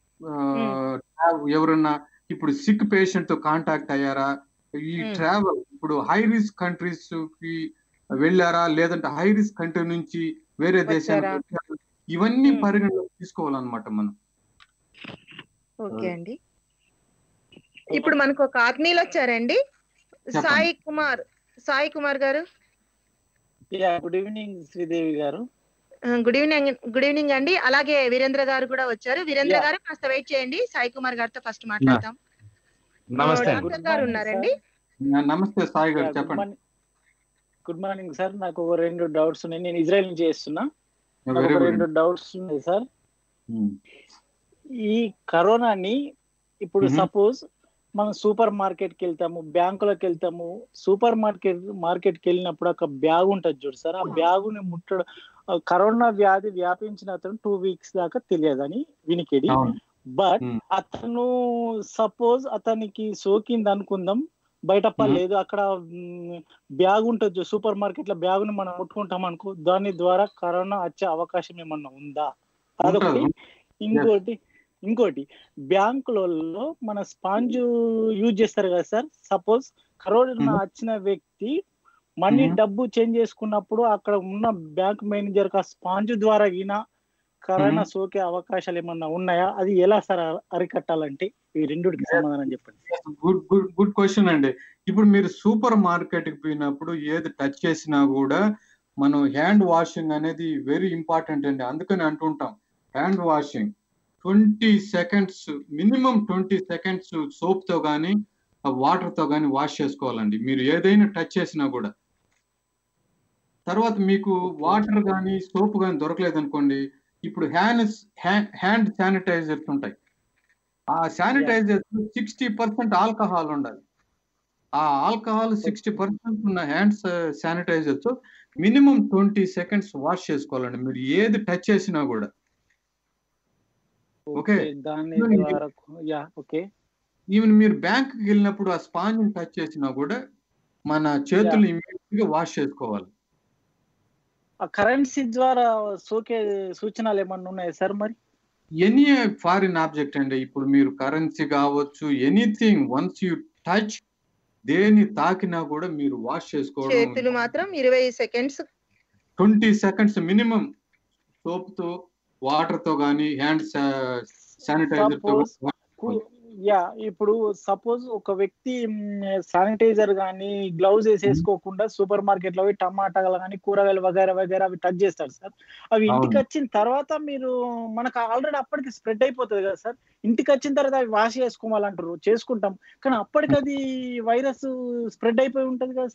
ఎవరన్నా ఇప్పుడు సిక్ పేషెంట్ తో కాంటాక్ట్ అయ్యారా ఈ Hmm. ట్రావెల్ ఇప్పుడు హై రిస్క్ కంట్రీస్ కి వెళ్ళారా లేదంటే హై రిస్క్ కంట్రీ నుంచి వేరే దేశానికి వచ్చారా? వచ్చారా? ఇవన్నీ Hmm. పరిగణలోకి తీసుకోవాలన్నమాట మనం ఓకే అండి ఇప్పుడు మనకు ఒక ఆత్మీయులు వచ్చారండి చెప్పండి. సాయి కుమార్ సాయి కుమార్ గారు యా గుడ్ ఈవినింగ్ శ్రీదేవి గారు గుడ్ ఈవినింగ్ గుడ్ ఈవినింగ్ అండి అలాగే వీరేంద్ర గారు కూడా వచ్చారు వీరేంద్ర Yeah. గారు కాస్త వెయిట్ చేయండి సాయి కుమార్ గారితో ఫస్ట్ మాట్లాడతాం నమస్తే ఆ, అండి. డాక్టర్ గారు ఉన్నారండి నమస్తే సాయి గారు గుడ్ చెప్పండి మార్నింగ్ గుడ్ మార్నింగ్ సార్ నాకు ఒక రెండు డౌట్స్ ఉన్నాయి నేను ఇజ్రాయెల్ నుంచి చేస్తున్నా నాకు వెరీ ఒక గుడ్ రెండు డౌట్స్ ఉన్నాయి సార్ ఈ కరోనాని ఇప్పుడు Mhm. సపోజ్ మనం సూపర్ మార్కెట్ కి వెళ్తాము బ్యాంకులకు వెళ్తాము సూపర్ మార్కెట్ మార్కెట్ కి వెళ్ళినప్పుడు ఒక బ్యాగ్ ఉంటుంది చూడు సార్ ఆ బ్యాగుని ముట్టడం ఆ కరోనా వ్యాధి వ్యాపించిన అతను టూ వీక్స్ దాకా తెలియదని వినికిడి అవును బట్ Hmm. అతను సపోజ్ అతనికి సోకింది అనుకుందాం బయట పర్లేదు అక్కడ బ్యాగ్ ఉంటుంది సూపర్ మార్కెట్ లో బ్యాగ్ ని మనం ముట్టుకుంటాం అనుకో దాని ద్వారా కరోనా వచ్చే అవకాశం ఏమన్నా ఉందా అదొకటి ఉంటుంది. ఇంకోటి ఇంకోటి బ్యాంకులలో మన స్పాంజ్ యూజ్ చేస్తారు కదా సార్ సపోజ్ కరోనా Mhm. వచ్చిన వ్యక్తి మనీ Mhm. డబ్బు చేంజ్ చేసుకున్నప్పుడు అక్కడ ఉన్న బ్యాంక్ మేనేజర్ ఆ స్పాంజ్ ద్వారా గిన కరోనా సోకే అవకాశాలు ఏమన్నా ఉన్నాయా అది ఎలా సార్ అరికట్టాలంటే ఈ రెండుకి సమాధానం చెప్పండి గుడ్ గుడ్ గుడ్ క్వశ్చన్ అండి ఇప్పుడు మీరు సూపర్ మార్కెట్ కి పోయినప్పుడు ఏది టచ్ చేసినా కూడా మనం హ్యాండ్ వాషింగ్ అనేది వెరీ ఇంపార్టెంట్ అండి అందుకని అంటుంటాం hand washing twenty seconds minimum twenty seconds soap తో కానీ వాటర్ తో కానీ వాష్ చేసుకోవాలండి మీరు ఏదైనా టచ్ చేసినా కూడా తర్వాత మీకు వాటర్ కానీ సోప్ కానీ దొరకలేదు అనుకోండి ఇప్పుడు హ్యాండ్ హ్యాండ్ శానిటైజర్స్ ఉంటాయి ఆ శానిటైజర్ సిక్స్టీ పర్సెంట్ ఆల్కహాల్ ఉండాలి ఆ ఆల్కహాల్ సిక్స్టీ పర్సెంట్ ఉన్న hand sanitizers minimum twenty seconds wash చేసుకోవాలండి మీరు ఏది టచ్ చేసినా కూడా ఓకే. దాని ఇదిగోండి. ద్వారా యా ఓకే ఈవెన్ మీరు బ్యాంక్ కి వెళ్ళినప్పుడు ఆ స్పాంజ్ టచ్ చేసినా కూడా మన చేతులు ఇమీడియట్ గా వాష్ చేసుకోవాలి ఆ కరెన్సీ ద్వారా సోకే సూచనలు ఏమన్నా ఉన్నాయా సార్ మరి ఎనీ ఫారిన్ ఆబ్జెక్ట్ అండి ఇప్పుడు మీరు కరెన్సీ కావచ్చు ఎనీథింగ్ వన్స్ యూ టచ్ దేని తాకినా కూడా మీరు వాష్ చేసుకోవడం చేతులు మాత్రం ఇరవై seconds twenty seconds minimum soap తో వాటర్ తో గానీ హ్యాండ్ శానిటైజర్ తో Suppose కు- యా ఇప్పుడు సపోజ్ ఒక వ్యక్తి శానిటైజర్ గానీ గ్లౌజ్ వేసేసుకోకుండా సూపర్ మార్కెట్ లో పోయి టమాటాలు కానీ కూరగాయలు వగైరా వగైరా అవి టచ్ చేస్తారు సార్ అవి ఇంటికి అవును. వచ్చిన తర్వాత మీరు మనకు ఆల్రెడీ అప్పటికి స్ప్రెడ్ అయిపోతుంది కదా సార్ ఇంటికి వచ్చిన తర్వాత అవి వాష్ చేసుకోవాలంటారు చేసుకుంటాం కానీ అప్పటికి అది వైరస్ స్ప్రెడ్ అయిపోయి ఉంటది కదా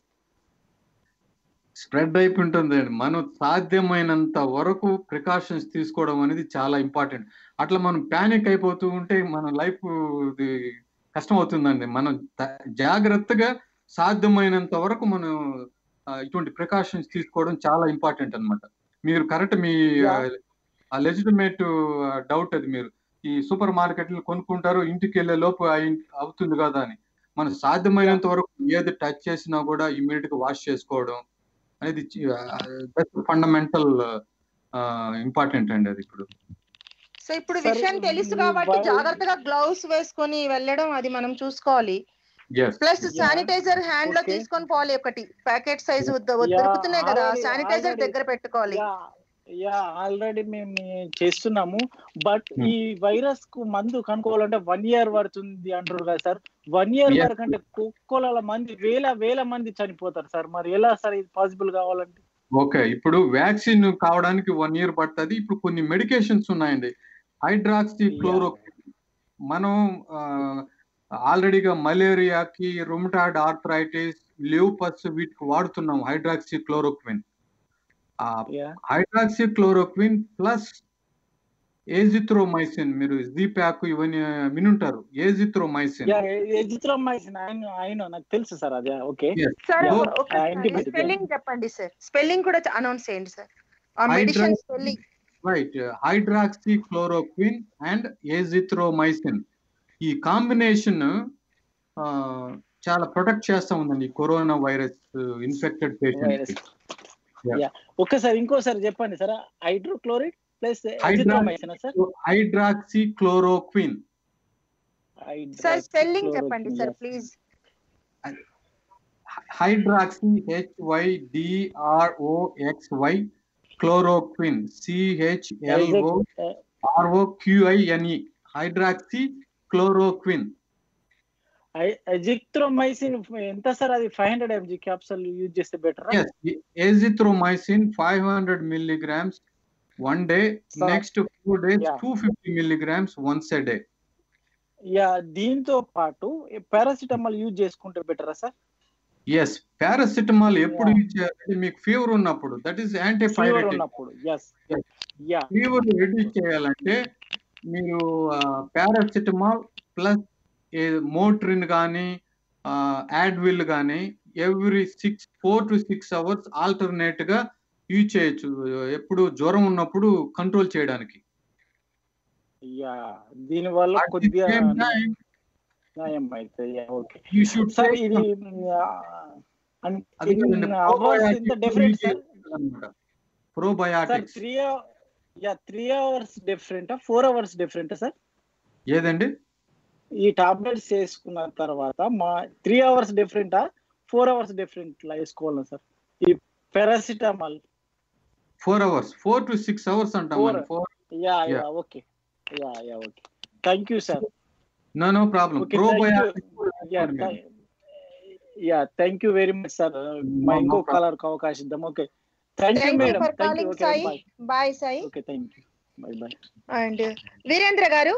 స్ప్రెడ్ అయిపోతుంది మనం సాధ్యమైనంత వరకు ప్రికాషన్స్ తీసుకోవడం అనేది చాలా ఇంపార్టెంట్ అట్లా మనం ప్యానిక్ అయిపోతూ ఉంటే మన లైఫ్ కష్టం అవుతుందండి మనం త- జాగ్రత్తగా సాధ్యమైనంత వరకు మనం ఆ, ఇటువంటి ప్రికాషన్స్ తీసుకోవడం చాలా ఇంపార్టెంట్ అన్నమాట మీరు కరెక్ట్ మీ Yeah. ఆ లెజిటిమేట్ డౌట్ అది మీరు ఈ సూపర్ మార్కెట్లు కొనుక్కుంటారు ఇంటికి వెళ్ళే లోపు అయి- అవుతుంది కదా అని మనం సాధ్యమైనంత వరకు ఏది టచ్ చేసినా కూడా ఇమీడియట్ గా వాష్ చేసుకోవడం అనేది ఫండమెంటల్ ఇంపార్టెంట్ అండి అది ఇప్పుడు సో ఇప్పుడు Sir, విషయం తెలుసు ఈ కాబట్టి వై- జాగ్రత్తగా గ్లౌస్ వేసుకొని వెళ్ళడం అది మనం చూసుకోవాలి yes plus Yeah. Sanitizer hand లో Okay. తీసుకొని పోవాలి ఒకటి ప్యాకెట్ సైజ్ Yeah, దొరుకుతున్నాయి కదా already- శానిటైజర్ already- దగ్గర పెట్టుకోవాలి యా యా ఆల్రెడీ మేము చేస్తున్నాము బట్ Hmm. ఈ వైరస్ కు మందు కనుక్కోవాలంటే వన్ ఇయర్ పడుతుంది అంటారు కదా సార్ వన్ ఇయర్ Yes. వరకు అంటే కుక్కల మంది వేల వేల మంది చనిపోతారు సార్ మరి ఎలా సార్ ఇది పాసిబుల్ కావాలంటే ఓకే ఇప్పుడు వ్యాక్సిన్ కావడానికి వన్ ఇయర్ పడుతుంది ఇప్పుడు కొన్ని మెడికేషన్స్ ఉన్నాయండి హైడ్రాక్సీ క్లోరో మనం ఆల్రెడీగా మలేరియాకి రుమటాయిడ్ ఆర్థరైటిస్ ల్యూపస్ వీటికి వాడుతున్నాం hydroxychloroquine yeah hydroxychloroquine plus azithromycin మీరు జీప్యాక్ ఇవన్నీ వినుంటారు ఏజిత్రోమైసిన్ యా ఎజిత్రోమైసిన్ ఆయన ఆయన నాకు తెలుసు సార్ అదే ఓకే సార్ Yeah. ఒక ఆ, ఇంటిమేట్ స్పెల్లింగ్ చెప్పండి సార్ స్పెల్లింగ్ కూడా అనౌన్స్ చేయండి సార్ ఆ Hydra- medicine spelling right hydroxychloroquine and azithromycin ఈ కాంబినేషన్ చాలా ప్రొటెక్ట్ చేస్తా ఉందండి corona virus infected patient virus Yeah. Yeah ఒక్కసారి ఇంకోసారి చెప్పండి sir hydrochloride plus azithromycin sir hydroxychloroquine sir spelling చెప్పండి sir please hydroxy H Y D R O X Y chloroquine C H L O R O Q U I N E hydroxychloroquine azithromycin ఎంత sir అది five hundred M G capsule use చేస్తే better yes azithromycin 500 milligrams one day Sir. next few days Yeah. 250 milligrams once a day yeah దీంతో పాటు paracetamol use చేసుకుంటే బెటరా sir yes paracetamol ఎప్పుడు Yeah. Use చేయాలి మీకు ఫీవర్ ఉన్నప్పుడు దట్ ఈస్ ఫీవర్ యాంటీపైరెటిక్ ఉన్నప్పుడు yes Yes. Yeah fever reduce చేయాలంటే మీరు పారాసిటమాల్ ప్లస్ మోట్రిన్ కానీ యాడ్విల్ కానీ every six four to six hours alternate గా యూజ్ చేయొచ్చు ఎప్పుడు జ్వరం ఉన్నప్పుడు కంట్రోల్ చేయడానికి యా దీని వల్ల At the కొద్దిగా same time, న్యాయం అయితే okay you should sir take ఇది అది కదండి, అవర్స్ ఇంత probiotics డిఫరెంట్ use సార్ చేయాలన్నమాట. Sir probiotics three yeah three hours different four hours different sir ఏదండి ఈ టాబ్లెట్స్ వేసుకున్న తర్వాత మా త్రీ అవర్స్ డిఫరెంటా ఫోర్ అవర్స్ డిఫరెంట్ లా వేసుకోవాలా సార్ ఈ paracetamol four hours four to six hours అంటాం Four. Four yeah Yeah. Yeah okay yeah yeah okay thank you sir no no problem Okay, thank you. Yeah probiotics yeah thank you very much sir మా No, no ఇంకో problem. కలర్ అవకాశం ఇద్దాం okay thank you thank you madam for thank you calling okay Sai bye bye Sai okay thank you bye bye and Virendra గారు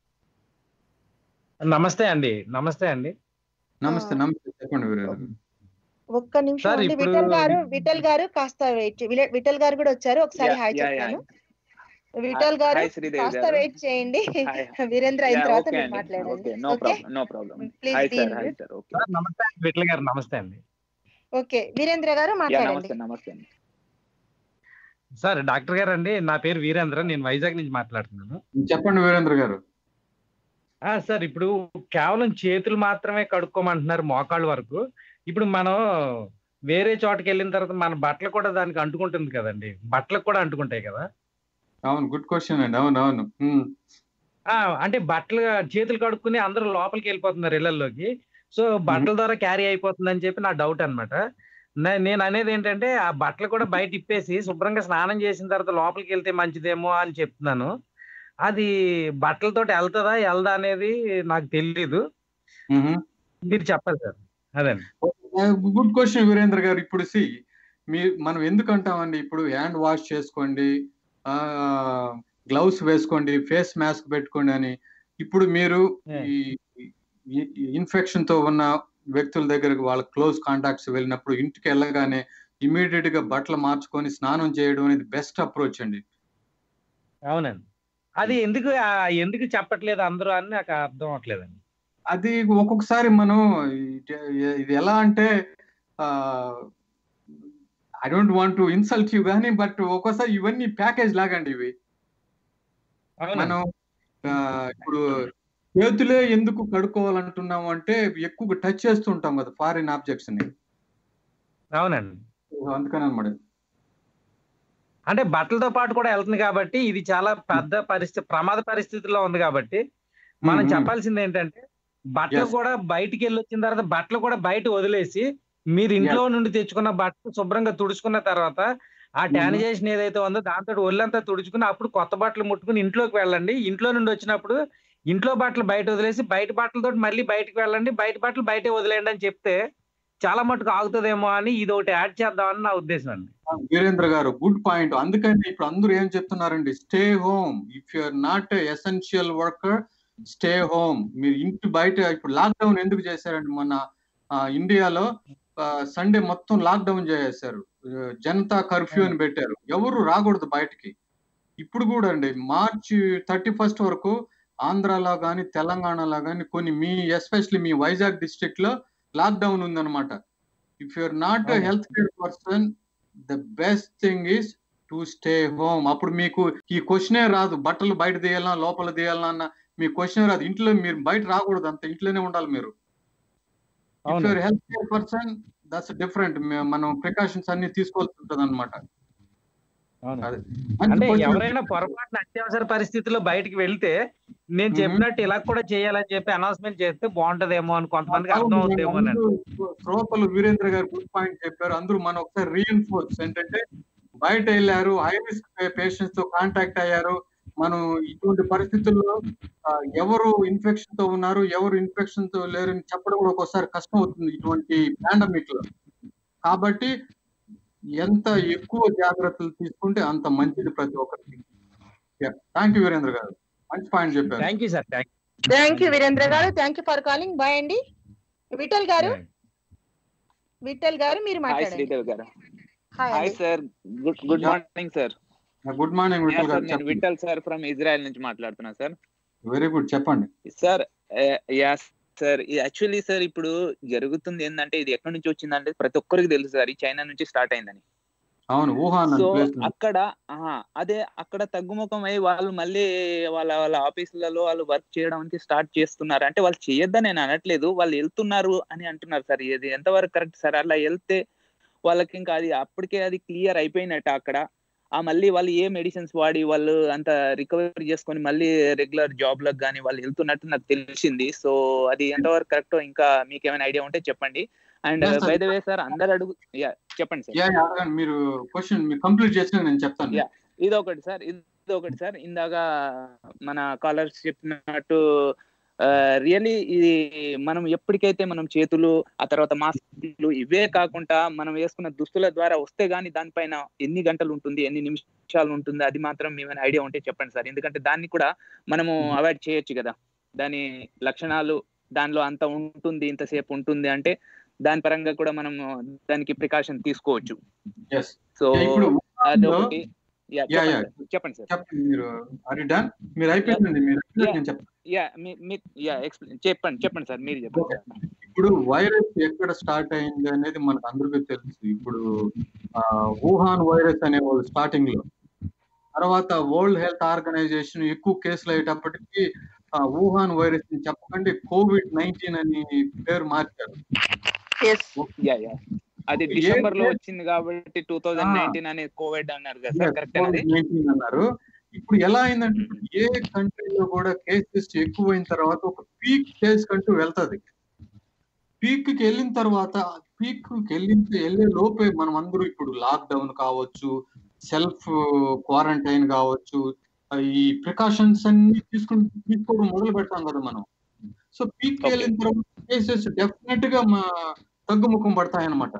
నమస్తే అండి నమస్తే అండి నమస్తే నమస్తే చెప్పండి వీరేంద్ర ఒక్క నిమిషం సార్, అండి ఇప్పుడు- విఠల్ గారు విఠల్ గారు కాస్త వెయిట్ విఠల్ గారు కూడా వచ్చారు ఒకసారి Yeah, హాయ్ yeah, yeah. చెప్తాను విఠల్ గారు హాయ్ శ్రీదేవి కాస్త గారు వెయిట్ చేయండి Hi. వీరేంద్ర అయిన Yeah, తర్వాత okay మీరు అండి మాట్లాడండి okay no okay problem no problem Please hi be sir in hi mute. Sir okay sir నమస్తే అండి విట్ల గారు నమస్తే అండి ఓకే వీరేంద్ర గారు యా మాట్లాడండి నమస్తే నమస్తే అండి సార్ డాక్టర్ గారు అండి నా పేరు వీరేంద్ర నేను వైజాగ్ నుంచి మాట్లాడుతున్నాను చెప్పండి వీరేంద్ర గారు ఆ సార్ ఇప్పుడు కేవలం చేతులు మాత్రమే కడుక్కోమంటున్నారు మోకాళ్ళ వరకు ఇప్పుడు మనం వేరే చోటకి వెళ్ళిన తర్వాత మన బట్టలు కూడా దానికి అంటుకుంటుంది కదండి బట్టలకు కూడా అంటుకుంటాయి కదా అవును గుడ్ క్వశ్చన్ అండి అవును అవును ఉమ్. ఆ అంటే బట్టలు చేతులు కడుక్కుని అందరూ లోపలికి వెళ్ళిపోతున్నారు ఇళ్లలోకి సో బట్టల ద్వారా క్యారీ అయిపోతుంది అని చెప్పి నా డౌట్ అనమాట నేను అనేది ఏంటంటే ఆ బట్టలు కూడా బయట ఇప్పేసి శుభ్రంగా స్నానం చేసిన తర్వాత లోపలికి వెళ్తే మంచిదేమో అని చెప్తున్నాను అది బట్టలతోటి వెళ్తుందా వెళ్దా అనేది నాకు తెలీదు మ్మ్. మీరు చెప్పాలి సార్ అదండి గుడ్ క్వశ్చన్ వీరేంద్ర గారు ఇప్పుడు సి మీ మనం ఎందుకు అంటామండి ఇప్పుడు హ్యాండ్ వాష్ చేసుకోండి గ్లౌస్ వేసుకోండి ఫేస్ మాస్క్ పెట్టుకోండి అని ఇప్పుడు మీరు Yeah. ఈ ఇన్ఫెక్షన్ తో ఉన్న వ్యక్తుల దగ్గరకు వాళ్ళ క్లోజ్ కాంటాక్ట్స్ వెళ్ళినప్పుడు ఇంటికి వెళ్ళగానే ఇమీడియట్ గా బట్టలు మార్చుకొని స్నానం చేయడం అనేది బెస్ట్ అప్రోచ్ అండి అవునండి అది ఎందుకు ఆ, ఎందుకు చెప్పట్లేదు అందరూ అని నాకు అర్థం అవట్లేదండి అది ఒక్కొక్కసారి మనం ఇది- ఇది ఎలా అంటే I don't want to insult you కానీ బట్ ఒక్కోసారి ఇవన్నీ ప్యాకేజ్ లాగండి ఇవి అవునండి మనం ఆ, ఇప్పుడు చేతులే ఎందుకు కడుక్కోవాలంటున్నాము అంటే ఎక్కువ టచ్ చేస్తూ ఉంటాం కదా ఫారిన్ ఆబ్జెక్ట్స్ ని అవునండి అందుకని అనమాట అంటే బట్టలతో పాటు కూడా వెళ్తుంది కాబట్టి ఇది చాలా పెద్ద పరిస్థితి ప్రమాద పరిస్థితిలో ఉంది కాబట్టి మనం మ్మ్. చెప్పాల్సింది ఏంటంటే బట్టలు Yes. కూడా బయటికి వెళ్ళి వచ్చిన తర్వాత బట్టలు కూడా బయట వదిలేసి మీరు ఇంట్లో నుండి తెచ్చుకున్న బట్టలు శుభ్రంగా తుడుచుకున్న తర్వాత ఆ టానిజేషన్ ఏదైతే ఉందో దాంతో ఒళ్ళంతా తుడుచుకుని అప్పుడు కొత్త బట్టలు ముట్టుకుని ఇంట్లోకి వెళ్ళండి ఇంట్లో నుండి వచ్చినప్పుడు ఇంట్లో బట్టలు బయట వదిలేసి బయట బట్టలతో మళ్ళీ బయటకు వెళ్ళండి బయట బట్టలు బయటే వదిలేయండి అని చెప్తే చాలా మటుకు ఆగుతుందేమో అని ఇది ఒకటి యాడ్ చేద్దామని నా ఉద్దేశం అండి వీరేంద్ర గారు గుడ్ పాయింట్ అందుకని ఇప్పుడు అందరూ ఏం చెప్తున్నారండి stay home if you are not essential worker stay home మీరు ఇంటి బయట ఇప్పుడు లాక్డౌన్ ఎందుకు చేశారండి మన ఆ, ఇండియాలో సండే మొత్తం లాక్డౌన్ చేసేశారు ఆ, జనతా కర్ఫ్యూ అని పెట్టారు ఎవరు రాకూడదు బయటికి ఇప్పుడు కూడా అండి మార్చి థర్టీ ఫస్ట్ వరకు ఆంధ్రాలో కానీ తెలంగాణలో కానీ కొన్ని మీ ఎస్పెషల్లీ మీ వైజాగ్ డిస్ట్రిక్ట్ లో లాక్డౌన్ ఉందన్నమాట ఇఫ్ యూఆర్ నాట్ అవును. Health care person the best thing is to stay home అప్పుడు మీకు ఈ క్వశ్చనే రాదు బట్టలు బయట తీయాలన్నా లోపల తీయాలన్నా అన్న మీ క్వశ్చన్ రాదు ఇంట్లో మీరు బయట రాకూడదు అంత ఇంట్లోనే ఉండాలి మీరు ఇఫ్ అవును you're health care person that's different మనం ప్రికాషన్స్ అన్ని తీసుకోవాల్సి ఉంటుంది అనమాట అవును అది అంటే మంచి question. ఎవరైనా పొరపాటున అత్యవసర పరిస్థితుల్లో బయటికి వెళ్తే నేను మ్మ్. చెప్పినట్టు ఇలా కూడా చేయాలని చెప్పి అనౌన్స్మెంట్ చేస్తే బాగుంటదేమో అని కొంతమందికి అర్థం అవుతుందేమో అని అందరూ శ్రోతలు వీరేంద్ర గారు గుడ్ పాయింట్ చెప్పారు అందరూ మనం ఒకసారి రీఎన్ఫోర్స్ ఏంటంటే బయట వెళ్ళారు హై రిస్క్ పేషెంట్స్ తో కాంటాక్ట్ అయ్యారు మనం ఇటువంటి పరిస్థితుల్లో ఆ, ఎవరు ఇన్ఫెక్షన్ తో ఉన్నారు ఎవరు ఇన్ఫెక్షన్ తో లేరని చెప్పడం కూడా ఒక్కోసారి కష్టం అవుతుంది ఇటువంటి పాండమిక్ లో కాబట్టి ఎంత ఎక్కువ జాగ్రత్తలు తీసుకుంటే అంత మంచిది ప్రతి ఒక్కరికి థ్యాంక్ యూ వీరేంద్ర గారు మంచి పాయింట్ చెప్పారు thank you sir thank thank you Virendra గారు thank you for calling bye అండి విఠల్ గారు విఠల్ గారు మీరు హాయ్ మాట్లాడండి శ్రీదేవి గారు హాయ్ హాయ్ అండి sir good good Yeah. Morning sir good morning Vitthal గారు నేను చెప్పండి విఠల్ సార్ ఫ్రమ్ ఇజ్రాయెల్ నుంచి మాట్లాడుతున్నా సార్ వెరీ గుడ్ చెప్పండి sir yeah sir actually sir ఇప్పుడు జరుగుతుంది ఏంటంటే ఇది ఎక్కడి నుంచి వచ్చిందంటే ప్రతి ఒక్కరికి తెలుసు సార్ ఈ చైనా నుంచి స్టార్ట్ అయిందని అవును వుహాన్ అనే సో ప్లేస్ నుంచి. అక్కడ ఆహా, అదే అక్కడ తగ్గుముఖం అయి వాళ్ళు మళ్ళీ వాళ్ళ వాళ్ళ ఆఫీసులలో వాళ్ళు వర్క్ చేయడానికి స్టార్ట్ చేస్తున్నారు అంటే వాళ్ళు చేయొద్దని నేను అనట్లేదు వాళ్ళు వెళ్తున్నారు అని అంటున్నారు సార్ ఇది ఎంతవరకు కరెక్ట్ సార్ అలా వెళ్తే వాళ్ళకి ఇంకా అది అప్పటికే అది క్లియర్ అయిపోయినట్టు అక్కడ ఆ మళ్ళీ వాళ్ళు ఏ మెడిసిన్స్ వాడి వాళ్ళు అంత రికవరీ చేసుకొని మళ్ళీ రెగ్యులర్ జాబ్ లకు కానీ వాళ్ళు వెళ్తున్నట్టు నాకు తెలిసింది సో అది ఎంతవరకు కరెక్ట్ ఇంకా మీకు ఏమైనా ఐడియా ఉంటే చెప్పండి and Yes, sir. By the way sir అందరు అడుగు యా చెప్పండి సార్ యా యా, అడగండి మీరు క్వశ్చన్ మీరు కంప్లీట్ చేసిన నేను చెప్తాను Yeah. ఇది ఒకటి సార్ ఇది ఒకటి సార్ ఇందాక మన కాలర్స్ చెప్పినట్టు రియల్లీ ఇది మనం ఎప్పటికైతే మనం చేతులు ఆ తర్వాత మాస్కులు ఇవే కాకుండా మనం వేసుకున్న దుస్తుల ద్వారా వస్తే గానీ దానిపైన ఎన్ని గంటలు ఉంటుంది ఎన్ని నిమిషాలు ఉంటుంది అది మాత్రం ఏమైనా ఐడియా ఉంటే చెప్పండి సార్ ఎందుకంటే దాన్ని కూడా మనము అవాయిడ్ చేయొచ్చు కదా దాని లక్షణాలు దానిలో అంత ఉంటుంది ఇంతసేపు ఉంటుంది అంటే దాని పరంగా కూడా మనం దానికి ప్రికాషన్ తీసుకోవచ్చు ఎస్ సో ఇప్పుడు వుహాన్లో- అదొకటి యా Yeah, చెప్పండి yeah. సార్. చెప్పండి సార్ చెప్పండి మీరు అది డన్ మీరు అయిపోయిందండి మీరు అయిపోయింది, Yeah. నేను చెప్తాను యా మీ మీ యా ఎక్స్ప్లెయిన్ చెప్పండి చెప్పండి సార్ మీరు చెప్పండి సార్ ఇప్పుడు వైరస్ ఎక్కడ స్టార్ట్ అయింది అనేది మనకు అందరికీ తెలుసు ఇప్పుడు ఆ, వుహాన్ వైరస్ అనే వాళ్ళు స్టార్టింగ్ లో తర్వాత వరల్డ్ హెల్త్ ఆర్గనైజేషన్ ఎక్కువ కేసులు అయ్యేటప్పటికి ఆ, వుహాన్ వైరస్ ని చెప్పకండి కోవిడ్ నైన్టీన్ అని పేరు మార్చారు ఎస్ యా యా అది ఏ- డిసెంబర్ లో ఏ- వచ్చింది కాబట్టి టూ థౌజండ్ నైన్టీన్ అనేది కోవిడ్ అన్నారు కదా సార్ కరెక్ట్ అది కోవిడ్ నైన్టీన్ అన్నారు ఇప్పుడు ఎలా అయిందంటే ఇప్పుడు ఏ కంట్రీలో కూడా కేసెస్ ఎక్కువైన తర్వాత ఒక పీక్ స్టేజ్ కంటూ వెళ్తది పీక్ కి వెళ్ళిన తర్వాత పీక్ కి వెళ్ళిన వెళ్ళే లోపే మనం అందరూ ఇప్పుడు లాక్డౌన్ కావచ్చు సెల్ఫ్ క్వారంటైన్ కావచ్చు ఆ, ఈ ప్రికాషన్స్ అన్ని తీసుకుని తీసుకోవడం మొదలు పెడతాం కదా మనం సో పీక్ కి Okay. వెళ్ళిన తర్వాత కేసెస్ డెఫినెట్ గా మా తగ్గుముఖం పడతాయి అన్నమాట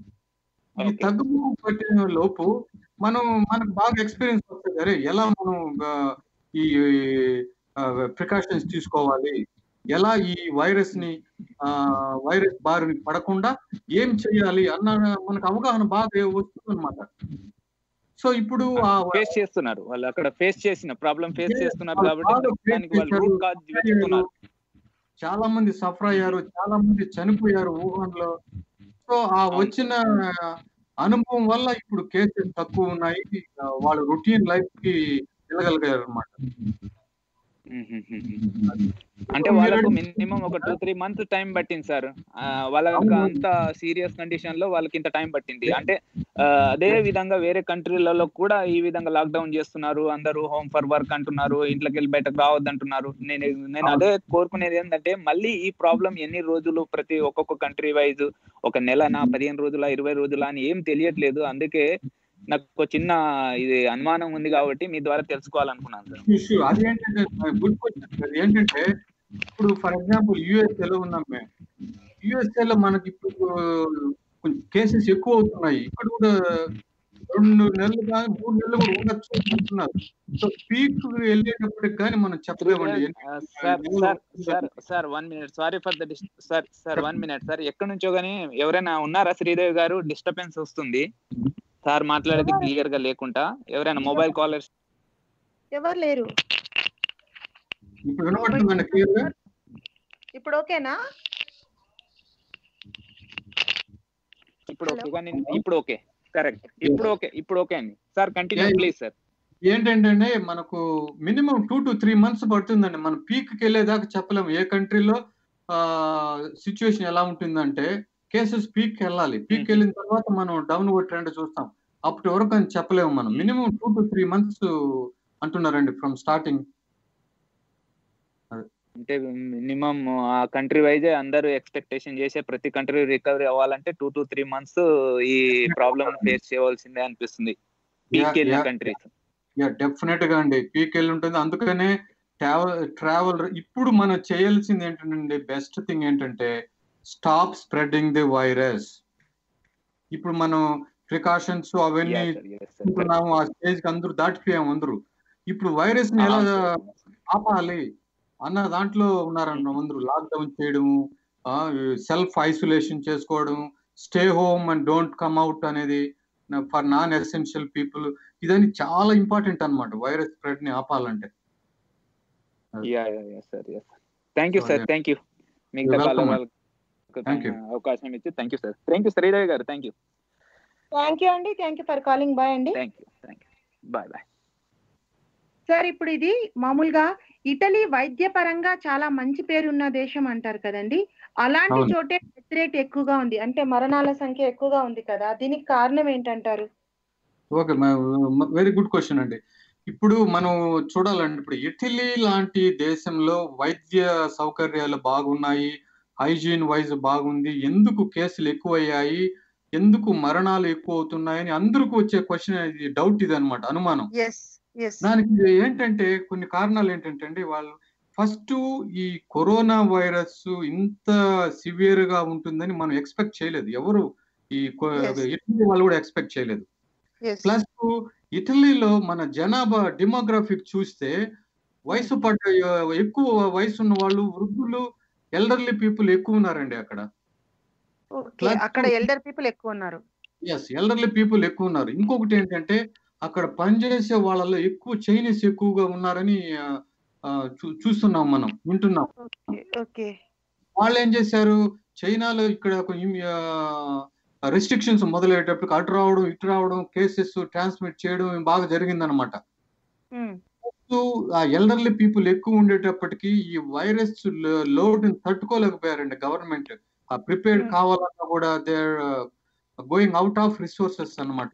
ఈ Okay. తగ్గుముఖం పట్టిన లోపు మనం మనకు బాగా ఎక్స్పీరియన్స్ వస్తుంది అరే ఎలా మనం ఆ, ఈ ప్రికాషన్స్ తీసుకోవాలి ఎలా ఈ వైరస్ ని వైరస్ బారిన పడకుండా ఏం చేయాలి అన్న మనకు అవగాహన బాగా వస్తుంది అనమాట సో ఇప్పుడు ఆ ఫేస్ చేస్తున్నారు వాళ్ళు అక్కడ ఫేస్ చేసిన ప్రాబ్లం ఫేస్ Yes, చేస్తున్నారు వాళ్ళు కాబట్టి బాగా face దానికి వాళ్ళు చేశారు. రూట్ కాజ్ వెతుకుతున్నారు చాలా మంది సఫర్ అయ్యారు చాలా మంది చనిపోయారు వుహాన్ లో సో ఆ వచ్చిన అనుభవం వల్ల ఇప్పుడు కేసెస్ తక్కువ ఉన్నాయి ఆ, వాళ్ళ రొటీన్ లైఫ్ కి వెళ్ళగలిగారు అనమాట అంటే వాళ్ళకు మినిమం ఒక టూ త్రీ మంత్స్ టైం పట్టింది సార్ ఆ, వాళ్ళకి అవును. అంత సీరియస్ కండిషన్ లో వాళ్ళకి ఇంత టైం పట్టింది అంటే ఆ, అదే విధంగా వేరే కంట్రీలలో కూడా ఈ విధంగా లాక్డౌన్ చేస్తున్నారు అందరూ హోమ్ ఫర్ వర్క్ అంటున్నారు ఇంట్లోకి వెళ్ళి బయటకు రావద్దు అంటున్నారు నేను నేను అదే కోరుకునేది ఏంటంటే మళ్ళీ ఈ ప్రాబ్లం ఎన్ని రోజులు ప్రతి ఒక్కొక్క కంట్రీ వైజ్ ఒక నెలనా పదిహేను రోజుల ఇరవై రోజుల అని ఏం తెలియట్లేదు అందుకే నాకు ఒక చిన్న ఇది అనుమానం ఉంది కాబట్టి మీ ద్వారా తెలుసుకోవాలనుకున్నాను సార్ ఇష్యూ అదేంటంటే గుడ్ క్వశ్చన్ అది ఏంటంటే ఇప్పుడు ఫర్ ఎగ్జాంపుల్ యుఎస్ఏ లో ఉన్నాం మేము యుఎస్ఏ లో మనకి ఇప్పుడు కొంచెం కేసెస్ ఎక్కువ అవుతున్నాయి ఇక్కడ కూడా రెండు నెలలు కానీ మూడు నెలలు కూడా ఉండొచ్చు అంటున్నారు సో పీక్ వెళ్ళేటప్పటికి కానీ మనం చెప్పలేమండి ఎన్ని సార్ నెలలు సార్ అవుతుందో sir sir one minute sorry for the sir sir one minute sir ఎక్కడి నుంచో గానీ ఎవరైనా ఉన్నారా శ్రీదేవి గారు డిస్టర్బెన్స్ వస్తుంది సార్ మాట్లాడేది క్లియర్ గా లేకుండా ఎవరైనా మొబైల్ కాలర్స్ ఎవరు లేరు ఇప్పుడు వినపడుతుందండి క్లియర్ గా ఇప్పుడు ఓకేనా ఇప్పుడు Hello? ఓకే కానీ ఇప్పుడు ఓకే కరెక్ట్ ఇప్పుడు ఓకే ఇప్పుడు ఓకే అండి sir continue Yeah. Please sir ఏంటంటే మనకు minimum two to three months పడుతుందండి మనం పీక్ వెళ్ళేదాకా చెప్పలేము ఏ కంట్రీలో సిచ్యువేషన్ ఎలా ఉంటుందంటే కేసెస్ పీక్ వెళ్ళాలి పీక్ Hmm. వెళ్ళిన తర్వాత మనం డౌన్ ట్రెండ్ చూస్తాం అప్పటి వరకు అని చెప్పలేము మనం minimum two to three months అంటున్నారండి ఫ్రమ్ స్టార్టింగ్ అంటే మినిమం ఆ కంట్రీ వైజ్ అందరూ ఎక్స్పెక్టేషన్ చేసే ప్రతి కంట్రీ రికవరీ అవ్వాలంటే టూ టు త్రీ మంత్స్ ఈ ప్రాబ్లమ్ ఫేస్ చేయవలసిందే అనిపిస్తుంది పీక్ వెళ్ళిన కంట్రీస్ డెఫినెట్ గా అండి పీక్ వెళ్ళి ఉంటుంది అందుకనే ట్రావెల్ ట్రావెల్ ఇప్పుడు మనం చేయాల్సింది ఏంటంటే బెస్ట్ థింగ్ ఏంటంటే స్టాప్ స్ప్రెడింగ్ ది వైరస్ ఇప్పుడు మనం ప్రికాషన్స్ అవన్నీ తీసుకుంటున్నాము ఆ స్టేజ్ కి అందరూ దాటిపోయాము అందరూ ఇప్పుడు వైరస్ ని ఎలా ఆపాలి అన్న దాంట్లో ఉన్నారన్న అందరూ లాక్డౌన్ చేయడము సెల్ఫ్ ఐసోలేషన్ చేసుకోవడం stay home and don't come out అనేది ఫర్ నాన్ ఎసెన్షియల్ పీపుల్ ఇదని చాలా ఇంపార్టెంట్ అన్నమాట వైరస్ స్ప్రెడ్ ని ఆపాలంటే sir thank you sir thank you మిగతా You're welcome, కాలం Thank you. అవకాశం ఇచ్చి thank you sir thank you Sridevi గారు థ్యాంక్ యూ థ్యాంక్ యూ అండి thank you for calling bye అండి thank you thank you bye bye sir ఇప్పుడు ఇది మామూలుగా ఇటలీ వైద్య పరంగా చాలా మంచి పేరు ఉన్న దేశం అంటారు కదండి అలాంటి అవును. చోటే డెత్ రేట్ ఎక్కువగా ఉంది అంటే మరణాల సంఖ్య ఎక్కువగా ఉంది కదా దీనికి కారణం ఏంటంటారు ఓకే వెరీ గుడ్ క్వశ్చన్ అండి ఇప్పుడు మనం చూడాలండి ఇప్పుడు ఇటలీ లాంటి దేశంలో వైద్య సౌకర్యాలు బాగున్నాయి హైజీన్ వైజ్ బాగుంది ఎందుకు కేసులు ఎక్కువయ్యాయి ఎందుకు మరణాలు ఎక్కువ అవుతున్నాయని అందరికి వచ్చే క్వశ్చన్ ఇది డౌట్ ఇది అనమాట అనుమానం ఎస్ ఎస్ దానికి ఏంటంటే కొన్ని కారణాలు ఏంటంటే అండి వాళ్ళు ఫస్ట్ ఈ కరోనా వైరస్ ఇంత సివియర్ గా ఉంటుందని మనం ఎక్స్పెక్ట్ చేయలేదు ఎవరు ఈ కొ- Yes. ఇటలీ వాళ్ళు కూడా ఎక్స్పెక్ట్ చేయలేదు ఎస్ ప్లస్ ఇటలీలో మన జనాభా డెమోగ్రఫిక్ చూస్తే వయసు పడ్డ ఎక్కువ వయసు ఉన్న వాళ్ళు వృద్ధులు ఎల్డర్లీ పీపుల్ ఎక్కువ ఉన్నారండి అక్కడ ఓకే Plus- అక్కడ ఎల్డర్ పీపుల్ ఎక్కువ ఉన్నారు ఎస్ ఎల్డర్లీ పీపుల్ ఎక్కువ ఉన్నారు ఇంకొకటి ఏంటంటే అక్కడ పనిచేసే వాళ్ళలో ఎక్కువ చైనీస్ ఎక్కువగా ఉన్నారని ఆ, ఆ, చూ- చూస్తున్నాం మనం వింటున్నాం ఓకే ఓకే వాళ్ళు ఏం చేశారు చైనాలో ఇక్కడ రెస్ట్రిక్షన్స్ మొదలయ్యేటప్పుడు అటు రావడం ఇటు రావడం కేసెస్ ట్రాన్స్మిట్ చేయడం బాగా జరిగిందనమాట ఉమ్, ఆ ఎల్డర్లీ పీపుల్ ఎక్కువ ఉండేటప్పటికి ఈ వైరస్ లోడ్ తట్టుకోలేకపోయారండి గవర్నమెంట్ ఆ ప్రిపేర్డ్ Hmm. కావాలన్నా కూడా they going out of resources అన్నమాట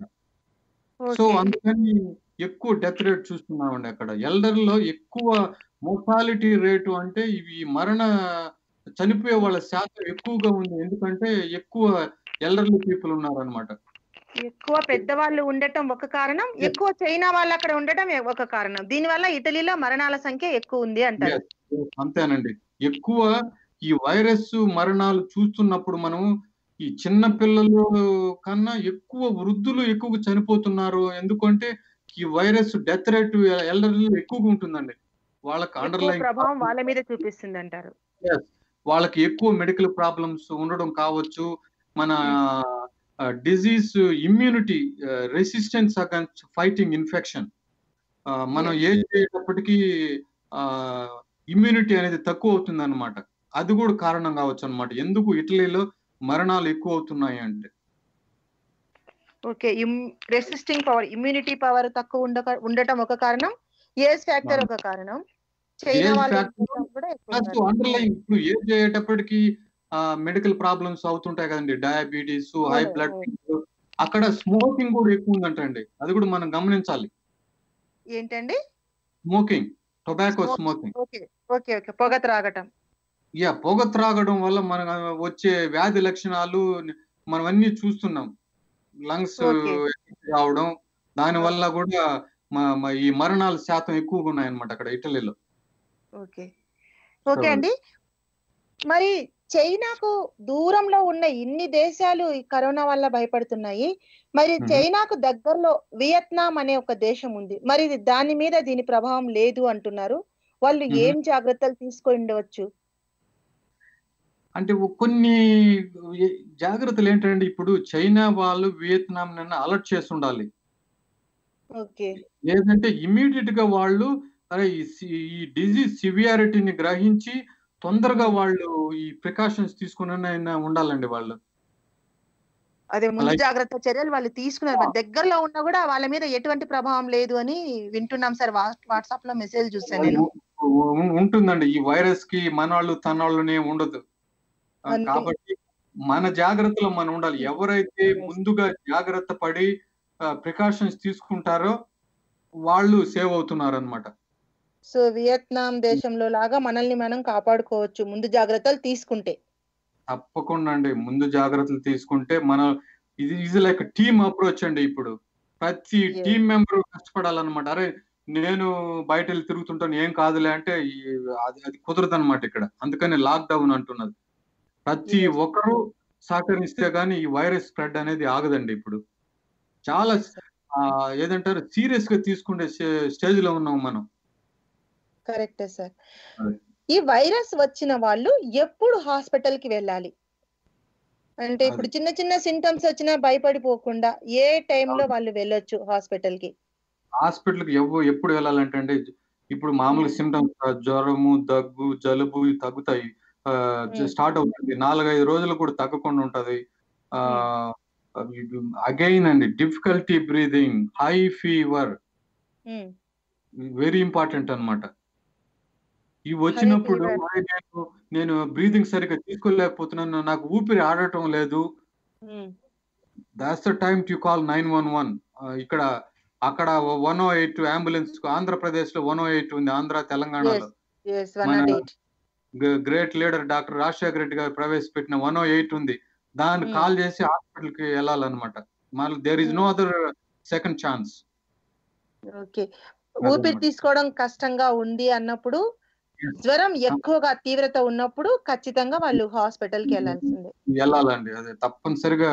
సో ఓకే అందుకని ఎక్కువ డెత్ రేట్ చూస్తున్నామండి అక్కడ ఎల్డర్ లో ఎక్కువ మోర్టాలిటీ రేటు అంటే ఇవి మరణ చనిపోయే వాళ్ళ శాతం ఎక్కువగా ఉంది ఎందుకంటే ఎక్కువ ఎల్డర్లీ పీపుల్ ఉన్నారనమాట ఎక్కువ పెద్దవాళ్ళు ఉండటం ఒక కారణం ఎక్కువ చైనా వాళ్ళు అక్కడ ఉండటం ఒక కారణం దీనివల్ల ఇటలీలో మరణాల సంఖ్య ఎక్కువ ఉంది అంటారు అంతేనండి ఎక్కువ ఈ వైరస్ మరణాలు చూస్తున్నప్పుడు మనం ఈ చిన్న పిల్లలు కన్నా ఎక్కువ వృద్ధులు ఎక్కువగా చనిపోతున్నారు ఎందుకంటే ఈ వైరస్ డెత్ రేట్ ఎల్డర్లు ఎక్కువగా ఉంటుందండి వాళ్ళకి ఎక్కువ అండర్లైన్ ప్రభావం వాళ్ళ మీద చూపిస్తుంది అంటారు వాళ్ళకి ఎక్కువ మెడికల్ ప్రాబ్లమ్స్ ఉండడం కావచ్చు మన disease immunity resistance against fighting infection మనం ఏజ్ అయ్యేటప్పటికి ఇమ్యూనిటీ అనేది తక్కువ అవుతుంది అనమాట అది కూడా కారణం కావచ్చు అనమాట ఎందుకు ఇటలీలో మరణాలు ఎక్కువ అవుతున్నాయి అంటే okay resisting power immunity power తక్కువ ఉండ ఉండటం ఒక కారణం ఏజ్ ఫ్యాక్టర్ ఒక కారణం చైనా Age వాళ్ళు factor ఉండటం కూడా ఎక్కువ ప్లస్ ఉన్నారు. అండర్లైన్ ఇప్పుడు ఏజ్ అయ్యేటప్పటికి మెడికల్ ప్రాబ్లమ్స్ అవుతుంటాయి కదండి డయాబెటీస్ హై అవును, బ్లడ్ అవును. అక్కడ స్మోకింగ్ కూడా ఎక్కువ ఉందంటండి అది కూడా మనం గమనించాలి ఏంటండి smoking tobacco Smoke- smoking okay okay okay పొగ త్రాగటం యా పొగ త్రాగడం వల్ల మన వచ్చే వ్యాధి లక్షణాలు మనం అన్ని చూస్తున్నాం లంగ్స్ Okay. రావడం దాని వల్ల కూడా మ- మ- ఈ మరణాల శాతం ఎక్కువగా ఉన్నాయన్నమాట అక్కడ ఇటలీలో ఓకే ఓకే So- అండి మరి చైనాకు దూరంలో ఉన్న ఇన్ని దేశాలు ఈ కరోనా వల్ల భయపడుతున్నాయి మరి మ్మ్. చైనాకు దగ్గరలో వియత్నాం అనే ఒక దేశం ఉంది మరి దాని మీద దీని ప్రభావం లేదు అంటున్నారు వాళ్ళు మ్మ్. ఏం జాగ్రత్తలు తీసుకొని ఉండవచ్చు అంటే ఒ- కొన్ని ఏ- జాగ్రత్తలు ఏంటంటే ఇప్పుడు చైనా వాళ్ళు వియత్నాం నన్ను అలర్ట్ చేసి ఉండాలి ఓకే లేదంటే ఇమీడియట్ గా వాళ్ళు అరే ఈ సి- ఈ డిజీజ్ సివియారిటీని గ్రహించి తొందరగా వాళ్ళు ఈ ప్రికాషన్స్ తీసుకుని ఉండాలండి వాళ్ళు అదే ముందు అలాగే- జాగ్రత్త చర్యలు వాళ్ళు తీసుకున్నారు మరి దగ్గరలో ఉన్నా కూడా వాళ్ళ మీద ఎటువంటి ప్రభావం లేదు అని వింటున్నాం సార్ వాట్సాప్ లో మెసేజ్ చూసాను నేను ఉ- ఉ- ఉంటుందండి ఈ వైరస్ కి మనవాళ్ళు తనవాళ్ళనే ఉండదు ఆ, అంతే. కాబట్టి మన జాగ్రత్తలో మనం ఉండాలి ఎవరైతే ముందుగా జాగ్రత్త పడి ప్రికాషన్స్ తీసుకుంటారో వాళ్ళు సేవ్ అవుతున్నారు అనమాట సో వియత్నాం దేశంలో లాగా మనల్ని మనం కాపాడుకోవచ్చు ముందు జాగ్రత్తలు తీసుకుంటే తప్పకుండా అండి ముందు జాగ్రత్తలు తీసుకుంటే మన ఇది ఇది లైక్ టీమ్ అప్రోచ్ అండి ఇప్పుడు ప్రతి Yes. టీం మెంబర్ కష్టపడాలన్నమాట అరే నేను బయట వెళ్ళి తిరుగుతుంటాను ఏం కాదులే అంటే ఈ- అది అది కుదరదు అనమాట ఇక్కడ అందుకని లాక్ డౌన్ అంటున్నది ప్రతి Yes. ఒక్కరూ సహకరిస్తే గానీ ఈ వైరస్ స్ప్రెడ్ అనేది ఆగదండి ఇప్పుడు చాలా ఆ, ఏదంటారు సీరియస్ గా తీసుకునే స్టేజ్ లో ఉన్నాం మనం కరెక్టే సార్ అదే. ఈ వైరస్ వచ్చిన వాళ్ళు ఎప్పుడు హాస్పిటల్ కి వెళ్ళాలి అంటే ఇప్పుడు చిన్న చిన్న సింటమ్స్ వచ్చినా భయపడిపోకుండా ఏ టైంలో వాళ్ళు వెళ్ళొచ్చు హాస్పిటల్ కి హాస్పిటల్ కి ఎవ్వ ఎప్పుడు వెళ్ళాలంటే అండి ఇప్పుడు మామూలు సిమ్టమ్స్ జ్వరము దగ్గు జలుబు ఇవి తగ్గుతాయి Hmm. స్టార్ట్ అవుతుంది నాలుగైదు రోజులు కూడా తగ్గకుండా ఉంటది అగైన్ అండి difficulty breathing high fever um, very important అన్నమాట ఇవి వచ్చినప్పుడు fever. "అరే, నేను నేను బ్రీదింగ్ సరిగ్గా తీసుకోలేకపోతున్నాను నాకు ఊపిరి ఆడటం లేదు ఉమ్, that's the time to call nine one one ఇక్కడ అక్కడ వన్ ఓ ఎయిట్ అంబులెన్స్ ఆంధ్రప్రదేశ్ లో వన్ ఓ ఎయిట్ ఉంది ఆంధ్ర తెలంగాణలో yes, one మన- not eight. Great leader doctor Rajasekhara Reddy గారు ప్రవేశపెట్టిన వన్ ఓ ఎయిట్ ఉంది దాన్ని Hmm. కాల్ చేసి హాస్పిటల్ కి వెళ్ళాలన్నమాట మళ్ళీ there is no other second chance okay ఊపిరి తీసుకోవడం కష్టంగా ఉంది అన్నప్పుడు Yes. జ్వరం ఎక్కువగా తీవ్రత ఉన్నప్పుడు ఖచ్చితంగా వాళ్ళు హాస్పిటల్ కి వెళ్ళాల్సిందే వెళ్ళాలండి అదే తప్పనిసరిగా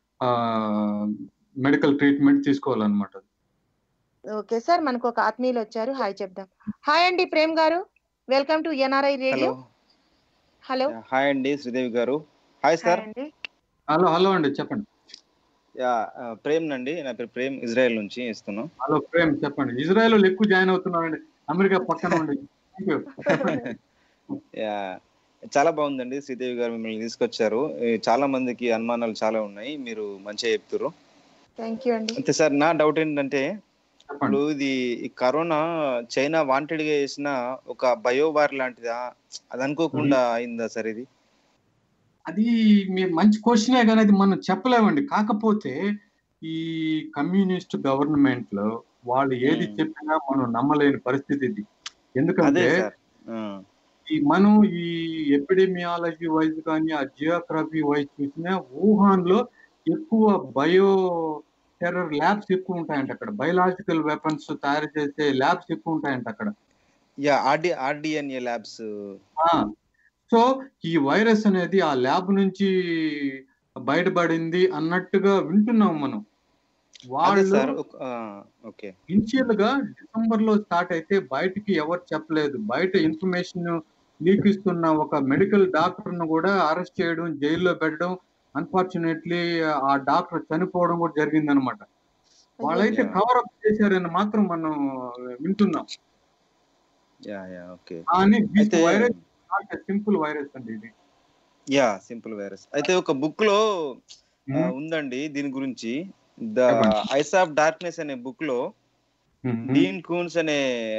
మెడికల్ ట్రీట్మెంట్ తీసుకోవాలన్నమాట ఓకే సార్ మనకు ఒక ఆత్మీయులు వచ్చారు హాయ్ చెప్దాం హాయ్ అండి ప్రేమ్ గారు welcome to NRI radio hello hello hi అండి శ్రీదేవి గారు హాయ్ హాయ్ సార్ అండి హలో హలో అండి చెప్పండి యా ఆ, ప్రేమ్ నండి నా పేరు ప్రేమ్ ఇజ్రాయెల్ నుంచి ఇస్తున్నాం హలో ప్రేమ్ చెప్పండి ఇజ్రాయెల్ లో ఎక్కువ జాయిన్ అవుతున్నారండి అమెరికా పక్కన ఉండి Thank you. చెప్పండి యా చాలా బాగుందండి శ్రీదేవి గారు మిమ్మల్ని తీసుకొచ్చారు ఈ చాలా మందికి అనుమానాలు చాలా ఉన్నాయి మీరు మంచిగా చెప్తారు థ్యాంక్ యూ అండి అయితే సార్ నా డౌట్ ఏంటంటే చెప్పండి ఇప్పుడు ఇది ఈ కరోనా చైనా వాంటెడ్ గా చేసిన ఒక బయోవార్ లాంటిదా అది అనుకోకుండా అయిందా సార్ ఇది అది మీ మంచి క్వశ్చనే కానీ అది మనం చెప్పలేమండి కాకపోతే ఈ కమ్యూనిస్ట్ గవర్నమెంట్ లో వాళ్ళు ఏది Hmm. చెప్పినా మనం నమ్మలేని పరిస్థితి ఇది అదే ఎందుకంటే సార్ ఆ, ఈ మనం ఈ ఎపిడెమియాలజీ వైజ్ కానీ ఆ జియోగ్రఫీ వైజ్ చూసినా వుహాన్ లో ఎక్కువ బయో టెర్రర్ ల్యాబ్స్ ఎక్కువ ఉంటాయంట అక్కడ బయలాజికల్ వెపన్స్ తయారు చేసే ల్యాబ్స్ ఎక్కువ ఉంటాయంట అక్కడ yeah R D R D N A labs so ఈ వైరస్ అనేది ఆ ల్యాబ్ నుంచి బయటపడింది అన్నట్టుగా వింటున్నాం మనం అదే వాళ్ళు సార్ ఓకే ఇనిషియల్ గా డిసెంబర్ లో స్టార్ట్ అయితే బయటికి ఎవరు చెప్పలేదు బయట ఇన్ఫర్మేషన్ లీక్ ఇస్తున్న ఒక మెడికల్ డాక్టర్ ను కూడా అరెస్ట్ చేయడం జైల్లో పెట్టడం అన్ఫార్చునేట్లీ ఆ డాక్టర్ చనిపోవడం కూడా జరిగింది అనమాట వాళ్ళైతే Yeah. కవర్ అప్ చేశారని మాత్రం మనం వింటున్నాం యా యా ఓకే కానీ అయితే వైరస్ సింపుల్ వైరస్ అండి ఇది యా సింపుల్ వైరస్ అయితే ఒక బుక్ లో ఆ, Hmm. ఉందండి దీని గురించి ద చెప్పండి. ఐస్ ఆఫ్ డార్క్నెస్ అనే బుక్ లో Mhm. డీన్ కూన్స్ అనే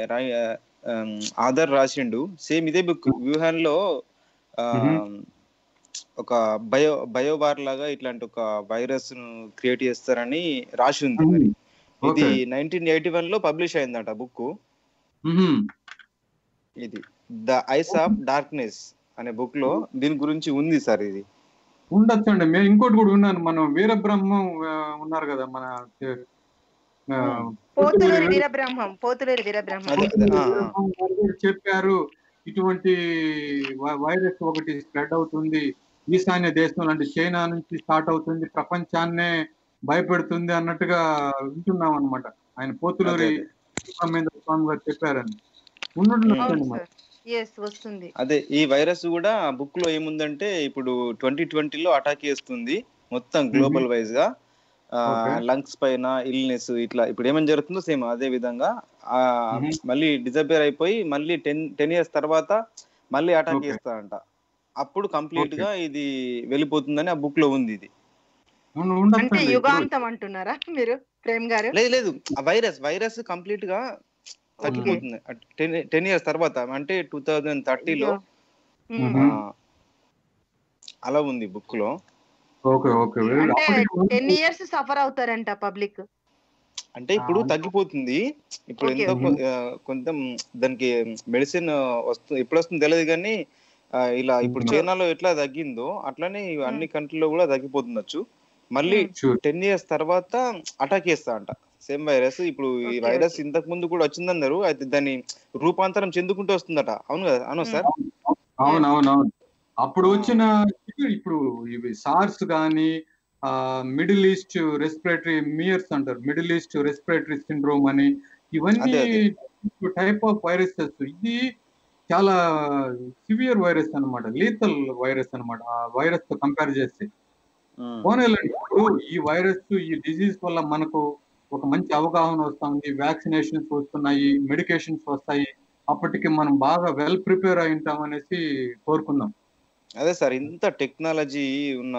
ఆధార్ రాసిండు సేమ్ ఇదే బుక్ వ్యూహాన్ లో ఆ, Mhm. ఒక బయో బయోబార్ లాగా ఇట్లాంటి ఒక వైరస్ ను క్రియేట్ చేస్తారని రాసి ఉంది మరి ఇది Okay. నైన్టీన్ ఎయిటీ వన్ లో పబ్లిష్ అయిందట బుక్ Mhm. ఇది ద ఐస్ ఆఫ్ డార్క్నెస్ అనే బుక్ లో దీని గురించి ఉంది సార్ ఇది ఉండొచ్చు అండి మేము ఇంకోటి కూడా ఉన్నాను మనం వీరబ్రహ్మం ఆ, ఉన్నారు కదా మన ఆ, పోతులూరి వీరబ్రహ్మం పోతులూరి వీరబ్రహ్మం అదే అదే ఆ, ఆ. వీరబ్రహ్మం గారు కూడా చెప్పారు ఇటువంటి వై- వైరస్ ఒకటి స్ప్రెడ్ అవుతుంది ఈశాన్య దేశం అంటే చైనా నుంచి స్టార్ట్ అవుతుంది ప్రపంచాన్నే భయపెడుతుంది అన్నట్టుగా వింటున్నాం అన్నమాట ఆయన పోతులూరి అదే, సుబ్రహ్మణ్య స్వామి గారు చెప్పారని ఉండుండొచ్చండి అవును మరి సార్ ఎస్ వస్తుంది అదే ఈ వైరస్ కూడా బుక్ లో ఏముందంటే ఇప్పుడు ట్వంటీ ట్వంటీలో అటాక్ చేస్తుంది మొత్తం గ్లోబల్ వైజ్ గా Okay. లంగ్స్ పైన ఇల్నెస్ ఇట్లా ఇప్పుడు ఏమేమి జరుగుతుందో సేమ్ అదే విధంగా ఆ, Mhm. మళ్ళీ డిజపేర్ అయిపోయి మళ్ళీ టెన్ టెన్ ఇయర్స్ తర్వాత మళ్ళీ అటాక్ Okay. చేస్తారంట అప్పుడు కంప్లీట్ Okay. గా ఇది వెళ్ళిపోతుందని ఆ బుక్ లో ఉంది ఇది ఉండు- అంటే ఉండొచ్చండి ఇప్పుడు యుగాంతం అంటున్నారా మీరు ప్రేమ్ గారు లేదు లేదు ఆ వైరస్ వైరస్ కంప్లీట్ గా తగ్గిపోతుంది టెన్ టెన్ ఇయర్స్ తర్వాత అంటే టూ థౌజండ్ థర్టీలో ఉమ్. Mhm. అలా ఉంది బుక్ లో ఓకే ఓకే వెరీ అంటే అప్పటికి టెన్ ఇయర్స్ సఫర్ అవుతారంట పబ్లిక్ అంటే ఇప్పుడు ఆ, తగ్గిపోతుంది ఇప్పుడు Okay, ఎంతో okay. కొ- ఆ, కొంచెం దానికి మెడిసిన్ వస్తుంది ఎప్పుడు వస్తుంది తెలియదు కానీ ఆ, ఇలా ఇప్పుడు Mhm. చైనాలో ఎట్లా తగ్గిందో అట్లనే ఈ అన్ని కంట్రీలో కూడా తగ్గిపోతుండొచ్చు మళ్ళీ Sure. టెన్ ఇయర్స్ తర్వాత అటాక్ చేస్తా అంట సేమ్ వైరస్ ఇప్పుడు ఈ Okay, వైరస్ okay. ఇంతకు ముందు కూడా వచ్చిందన్నారు అయితే దాన్ని రూపాంతరం చెందుకుంటూ వస్తుందట అవును కదా అవును సార్ అవును అవును అవును అప్పుడు వచ్చిన ఇప్పుడు ఇవి సార్స్ కానీ మిడిల్ ఈస్ట్ రెస్పిరేటరీ మియర్స్ అంటారు మిడిల్ ఈస్ట్ రెస్పిరేటరీ సిండ్రోమ్ అని ఇవన్నీ అదే, అదే. టైప్ ఆఫ్ వైరసెస్ ఇది చాలా సివియర్ వైరస్ అన్నమాట లీతల్ వైరస్ అన్నమాట ఆ వైరస్ తో కంపేర్ చేస్తే ఉమ్. పోనేలండి ఇప్పుడు ఈ వైరస్ ఈ డిజీజ్ వల్ల మనకు ఒక మంచి అవగాహన వస్తుంది వ్యాక్సినేషన్స్ వస్తున్నాయి మెడికేషన్స్ వస్తాయి అప్పటికి మనం బాగా వెల్ ప్రిపేర్ అయి ఉంటాం అనేసి కోరుకుందాం అదే సార్ ఇంత టెక్నాలజీ ఉన్న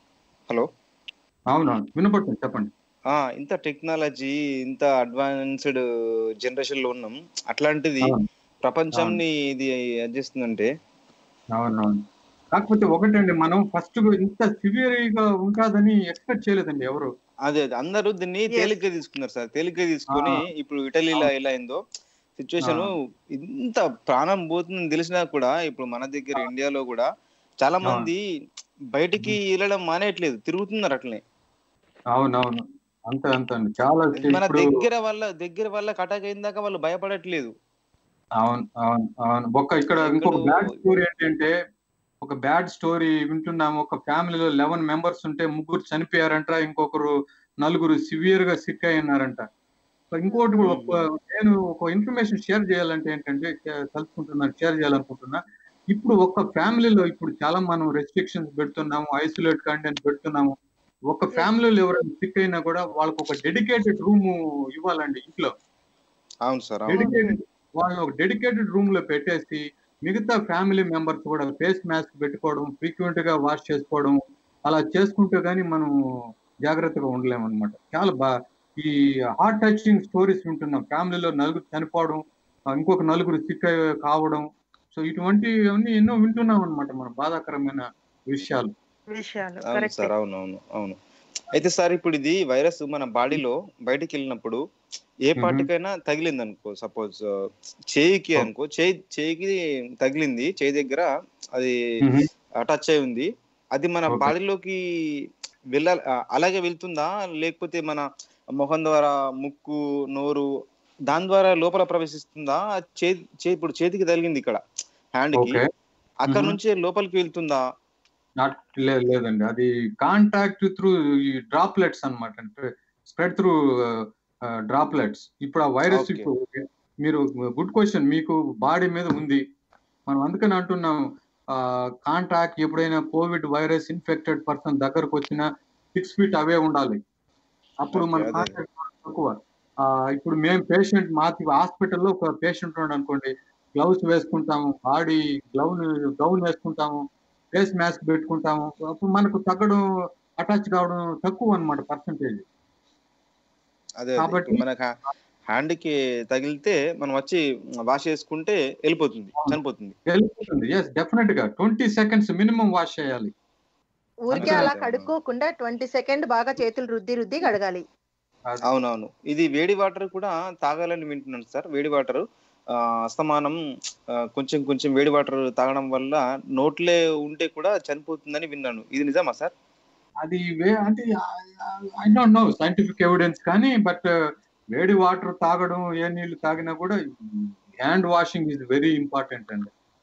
హలో అవునవును వినపడుతుంది చెప్పండి ఆ ఇంత టెక్నాలజీ ఇంత అడ్వాన్స్డ్ జనరేషన్ లో ఉన్నాం అట్లాంటిది అవును ప్రపంచంని ఇది చేస్తుందంటే అవునవును కాకపోతే ఒకటండి మనం ఫస్ట్ ఇంత సివియర్ గా ఉంటుందని ఎక్స్పెక్ట్ చేయలేదండి ఎవరు అదే అదే అందరూ దీన్ని Yes. తేలిగ్గా తీసుకున్నారు సార్ తేలిగ్గా తీసుకొని ఆ. ఇప్పుడు ఇటలీలో అవును. ఎలా అయిందో సిచ్యువేషన్ ఆ. ఇంత ప్రాణం పోతుందని తెలిసినా కూడా ఇప్పుడు మన దగ్గర ఇండియాలో కూడా చాలా అవును. మంది బయటికి వెళ్ళడం మానేయట్లేదు తిరుగుతున్నారు అట్లనే అవునవును అంతే అంతే అండి చాలా మన ఇప్పుడు దగ్గర వాళ్ళ దగ్గర వాళ్ళకి అటాక్ అయిన దాకా వాళ్ళు భయపడట్లేదు అవును అవును అవును ఒక ఇక్కడ ఇంకొక ఎక్కడో- బ్యాడ్ స్టోరీ ఏంటంటే ఒక బ్యాడ్ స్టోరీ వింటున్నాము ఒక ఫ్యామిలీలో లెవెన్ మెంబర్స్ ఉంటే ముగ్గురు చనిపోయారంట ఇంకొకరు నలుగురు సివియర్ గా సిక్ అయ్యారంట సో ఇంకోటి కూడా ఒక- నేను ఒక ఇన్ఫర్మేషన్ షేర్ చేయాలంటే ఏంటంటే చే- తలుచుకుంటున్నాను షేర్ చేయాలనుకుంటున్నా ఇప్పుడు ఒక ఫ్యామిలీలో ఇప్పుడు చాలా మనం రెస్ట్రిక్షన్స్ పెడుతున్నాము ఐసోలేట్ కంటెంట్ పెడుతున్నాము ఒక ఫ్యామిలీలో ఎవరైనా సిక్ అయినా కూడా వాళ్ళకి ఒక డెడికేటెడ్ రూమ్ ఇవ్వాలండి ఇంట్లో అవును సార్ అవును డెడికేటెడ్ వాళ్ళని ఒక డెడికేటెడ్ రూమ్ లో పెట్టేసి మిగతా ఫ్యామిలీ మెంబర్స్ కూడా ఫేస్ మాస్క్ పెట్టుకోవడం ఫ్రీక్వెంట్ గా వాష్ చేసుకోవడం అలా చేసుకుంటే గానీ మనం జాగ్రత్తగా ఉండలేము అనమాట చాలా బా ఈ హార్ట్ టచింగ్ స్టోరీస్ వింటున్నాం ఫ్యామిలీలో నలుగురు చనిపోవడం ఆ, ఇంకొక నలుగురు సిక్ కావడం సో ఇటువంటివన్నీ ఎన్నో వింటున్నాం అనమాట మన బాధాకరమైన విషయాలు విషయాలు అవును కరెక్ట్ సార్ అవును అవును అవును అయితే సార్ ఇప్పుడు ఇది వైరస్ మన బాడీలో బయటికి వెళ్ళినప్పుడు ఏ మ్మ్. పార్టీకైనా తగిలింది అనుకో సపోజ్ చేయికి ఓ. అనుకో చేయి చేయికి తగిలింది చేయి దగ్గర అది అటాచ్ అయి ఉంది అది మన Okay. బాడీలోకి వెళ్ళాలి ఆ, అలాగే వెళ్తుందా లేకపోతే మన ముఖం ద్వారా ముక్కు నోరు దాని ద్వారా లోపల ప్రవేశిస్తుందా చేతి చే ఇప్పుడు చేతికి తగిలింది ఇక్కడ హ్యాండ్ కి ఓకే అక్కడ మ్మ్. నుంచి లోపలికి వెళ్తుందా నాట్ లేదు లేదండి అది కాంటాక్ట్ త్రూ ఈ డ్రాప్లెట్స్ అన్నమాట అంటే స్ప్రెడ్ త్రూ డ్రాప్లెట్స్ ఇప్పుడు ఆ వైరస్ Okay. ఇప్పుడు మీరు గుడ్ క్వశ్చన్ మీకు బాడీ మీద ఉంది మనం అందుకని అంటున్నాం కాంటాక్ట్ ఎప్పుడైనా కోవిడ్ వైరస్ ఇన్ఫెక్టెడ్ పర్సన్ దగ్గరకు వచ్చినా సిక్స్ ఫీట్ అవే ఉండాలి అప్పుడు మన Okay, అదే. కాంటాక్ట్ తక్కువ ఆ, ఇప్పుడు మేము పేషెంట్ మాకు హాస్పిటల్లో ఒక పేషెంట్ ఉన్నాడు అనుకోండి గ్లౌస్ వేసుకుంటాము బాడీ గ్లౌన్ గౌన్ వేసుకుంటాము ఫేస్ మాస్క్ పెట్టుకుంటాము అప్పుడు మనకు తగ్గడం అటాచ్ కావడం తక్కువ అన్నమాట పర్సంటేజ్ అదే అదే. కాబట్టి- ఇప్పుడు మనకు హ్యాండ్ కి తగిలితే మనం వచ్చి వాష్ చేసుకుంటే వెళ్ళిపోతుంది చనిపోతుంది వెళ్ళిపోతుంది ఎస్ డెఫినెట్ గా ట్వంటీ సెకండ్స్ మినిమం వాష్ చేయాలి ఊరికే అంతే అలా అంతే. కడుక్కోకుండా ట్వంటీ సెకండ్ బాగా చేతులు రుద్ది రుద్ది కడగాలి అది- అవునవును ఇది వేడి వాటర్ కూడా తాగాలని వింటున్నాను సార్ వేడి వాటర్ అస్తమానం ఆ, కొంచెం కొంచెం వేడి వాటర్ తాగడం వల్ల నోట్లే ఉంటే కూడా చనిపోతుందని విన్నాను ఇది నిజమా సార్ అది వే అంటే I don't know scientific evidence కానీ బట్ వేడి వాటర్ తాగడం ఏ నీళ్లు తాగినా కూడా hand washing is very important అండి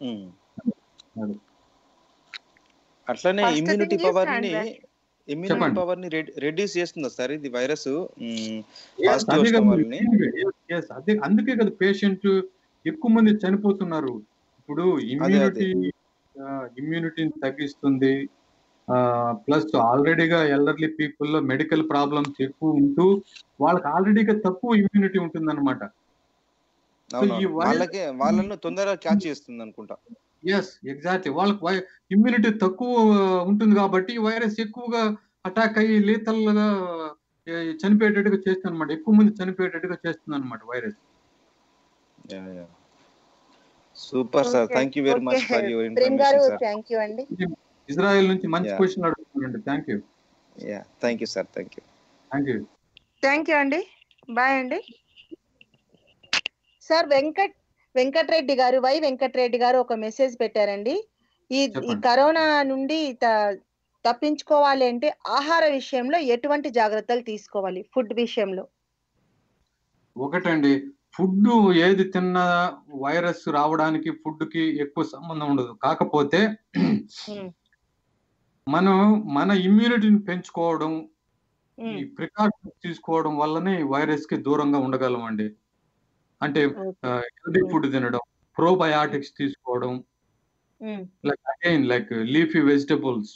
ఉమ్. అది. అట్లనే First immunity thing is power hand ని wash. ఇమ్యూనిటీ చెప్పండి. పవర్ ని రెడ్యూస్ చేస్తుందా సార్ ఇది వైరస్ Yes, పాజిటివ్ అదే వచ్చిన కదా వాళ్ళని yes, yes, అదే అందుకే కదా పేషెంట్ ఎక్కువ మంది చనిపోతున్నారు ఇప్పుడు ఇమ్యూనిటీ ఇమ్యూనిటీని తగ్గిస్తుంది ప్లస్ ఆల్రెడీగా ఎల్డర్లీ పీపుల్ లో మెడికల్ ప్రాబ్లమ్స్ ఎక్కువ ఉంటూ వాళ్ళకి ఆల్రెడీగా తక్కువ ఇమ్యూనిటీ ఉంటుంది అనమాట అవును ఈ వైరస్- వాళ్ళకే వాళ్ళను తొందరగా క్యాచ్ చేస్తుంది అనుకుంటా ఎస్ ఎగ్జాక్ట్లీ వాళ్ళకి ఇమ్యూనిటీ తక్కువ ఉంటుంది కాబట్టి ఈ వైరస్ ఎక్కువగా అటాక్ అయ్యి lethal గా ఏ, చనిపోయేటట్టుగా చేస్తుంది అనమాట ఎక్కువ మంది చనిపోయేటట్టుగా చేస్తుంది అనమాట virus super sir Okay, thank you very much okay. For your Prem garu information sir thank you అండి ఇజ్రాయెల్ నుంచి మంచి Yeah. క్వశ్చన్ అడుగుతున్నారండి thank you yeah thank you sir thank you thank you thank you అండి బాయ్ అండి sir Venkat Venkata Reddy garu Y Venkata Reddy గారు ఒక message పెట్టారండి ఈ ఈ చెప్పండి. కరోనా నుండి త- తప్పించుకోవాలి అంటే ఆహార విషయంలో ఎటువంటి జాగ్రత్తలు తీసుకోవాలి ఫుడ్ విషయంలో ఒకటండి ఫుడ్ ఏది తిన్నా వైరస్ రావడానికి ఫుడ్ కి ఎక్కువ సంబంధం ఉండదు కాకపోతే ఉమ్, మనం మన ఇమ్యూనిటీని పెంచుకోవడం ఈ ఉమ్, ప్రికాషన్స్ తీసుకోవడం వల్లనే ఈ వైరస్ కి దూరంగా ఉండగలం అండి అంటే ఓకే. హెల్దీ ఫుడ్ తినడం ప్రోబయాటిక్స్ తీసుకోవడం um. Like again like leafy vegetables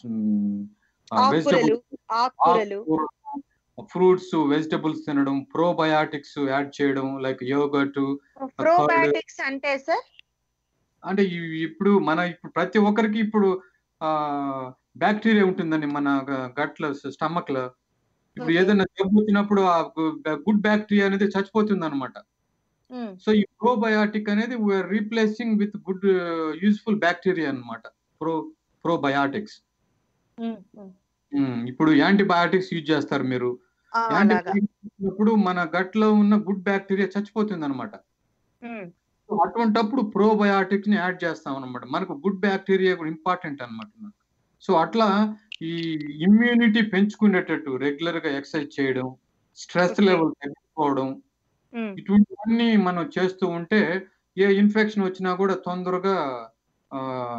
ఆకుకూరలు ఆకుకూరలు ఫ్రూట్స్ వెజిటబుల్స్ తినడం ప్రోబయాటిక్స్ యాడ్ చేయడం లైక్ యోగట్ ప్రోబయాటిక్స్ అంటే సార్ అంటే ఇవి ఇప్పుడు మన ఇప్పుడు ప్రతి ఒక్కరికి ఇప్పుడు ఆ బ్యాక్టీరియా ఉంటుందండి మన గట్ల స్టమక్ లో ఇప్పుడు Okay. ఏదైనా జబ్బు వచ్చినప్పుడు ఆ గుడ్ బ్యాక్టీరియా అనేది చచ్చిపోతుంది అనమాట ఉమ్, సో ఈ ప్రోబయాటిక్ అనేది we're replacing with good useful bacteria అన్నమాట ప్రో ప్రోబయాటిక్స్ ఉమ్, ఉమ్. ఇప్పుడు యాంటీబయాటిక్స్ యూజ్ చేస్తారు మీరు ఆ, అలాగా యాంటీబయాటిక్స్ ఇప్పుడు మన గట్ లో ఉన్న గుడ్ బ్యాక్టీరియా చచ్చిపోతుంది అనమాట ఉమ్, అటువంటప్పుడు ప్రోబయాటిక్ ని యాడ్ చేస్తాం అనమాట మనకు గుడ్ బ్యాక్టీరియా కూడా ఇంపార్టెంట్ అనమాట సో అట్లా ఈ ఇమ్యూనిటీ పెంచుకునేటట్టు రెగ్యులర్ గా ఎక్సర్సైజ్ చేయడం స్ట్రెస్ Okay. లెవెల్ తగ్గిపోవడం ఉమ్. ఇటువంటివన్నీ మనం చేస్తూ ఉంటే ఏ ఇన్ఫెక్షన్ వచ్చినా కూడా తొందరగా ఆ,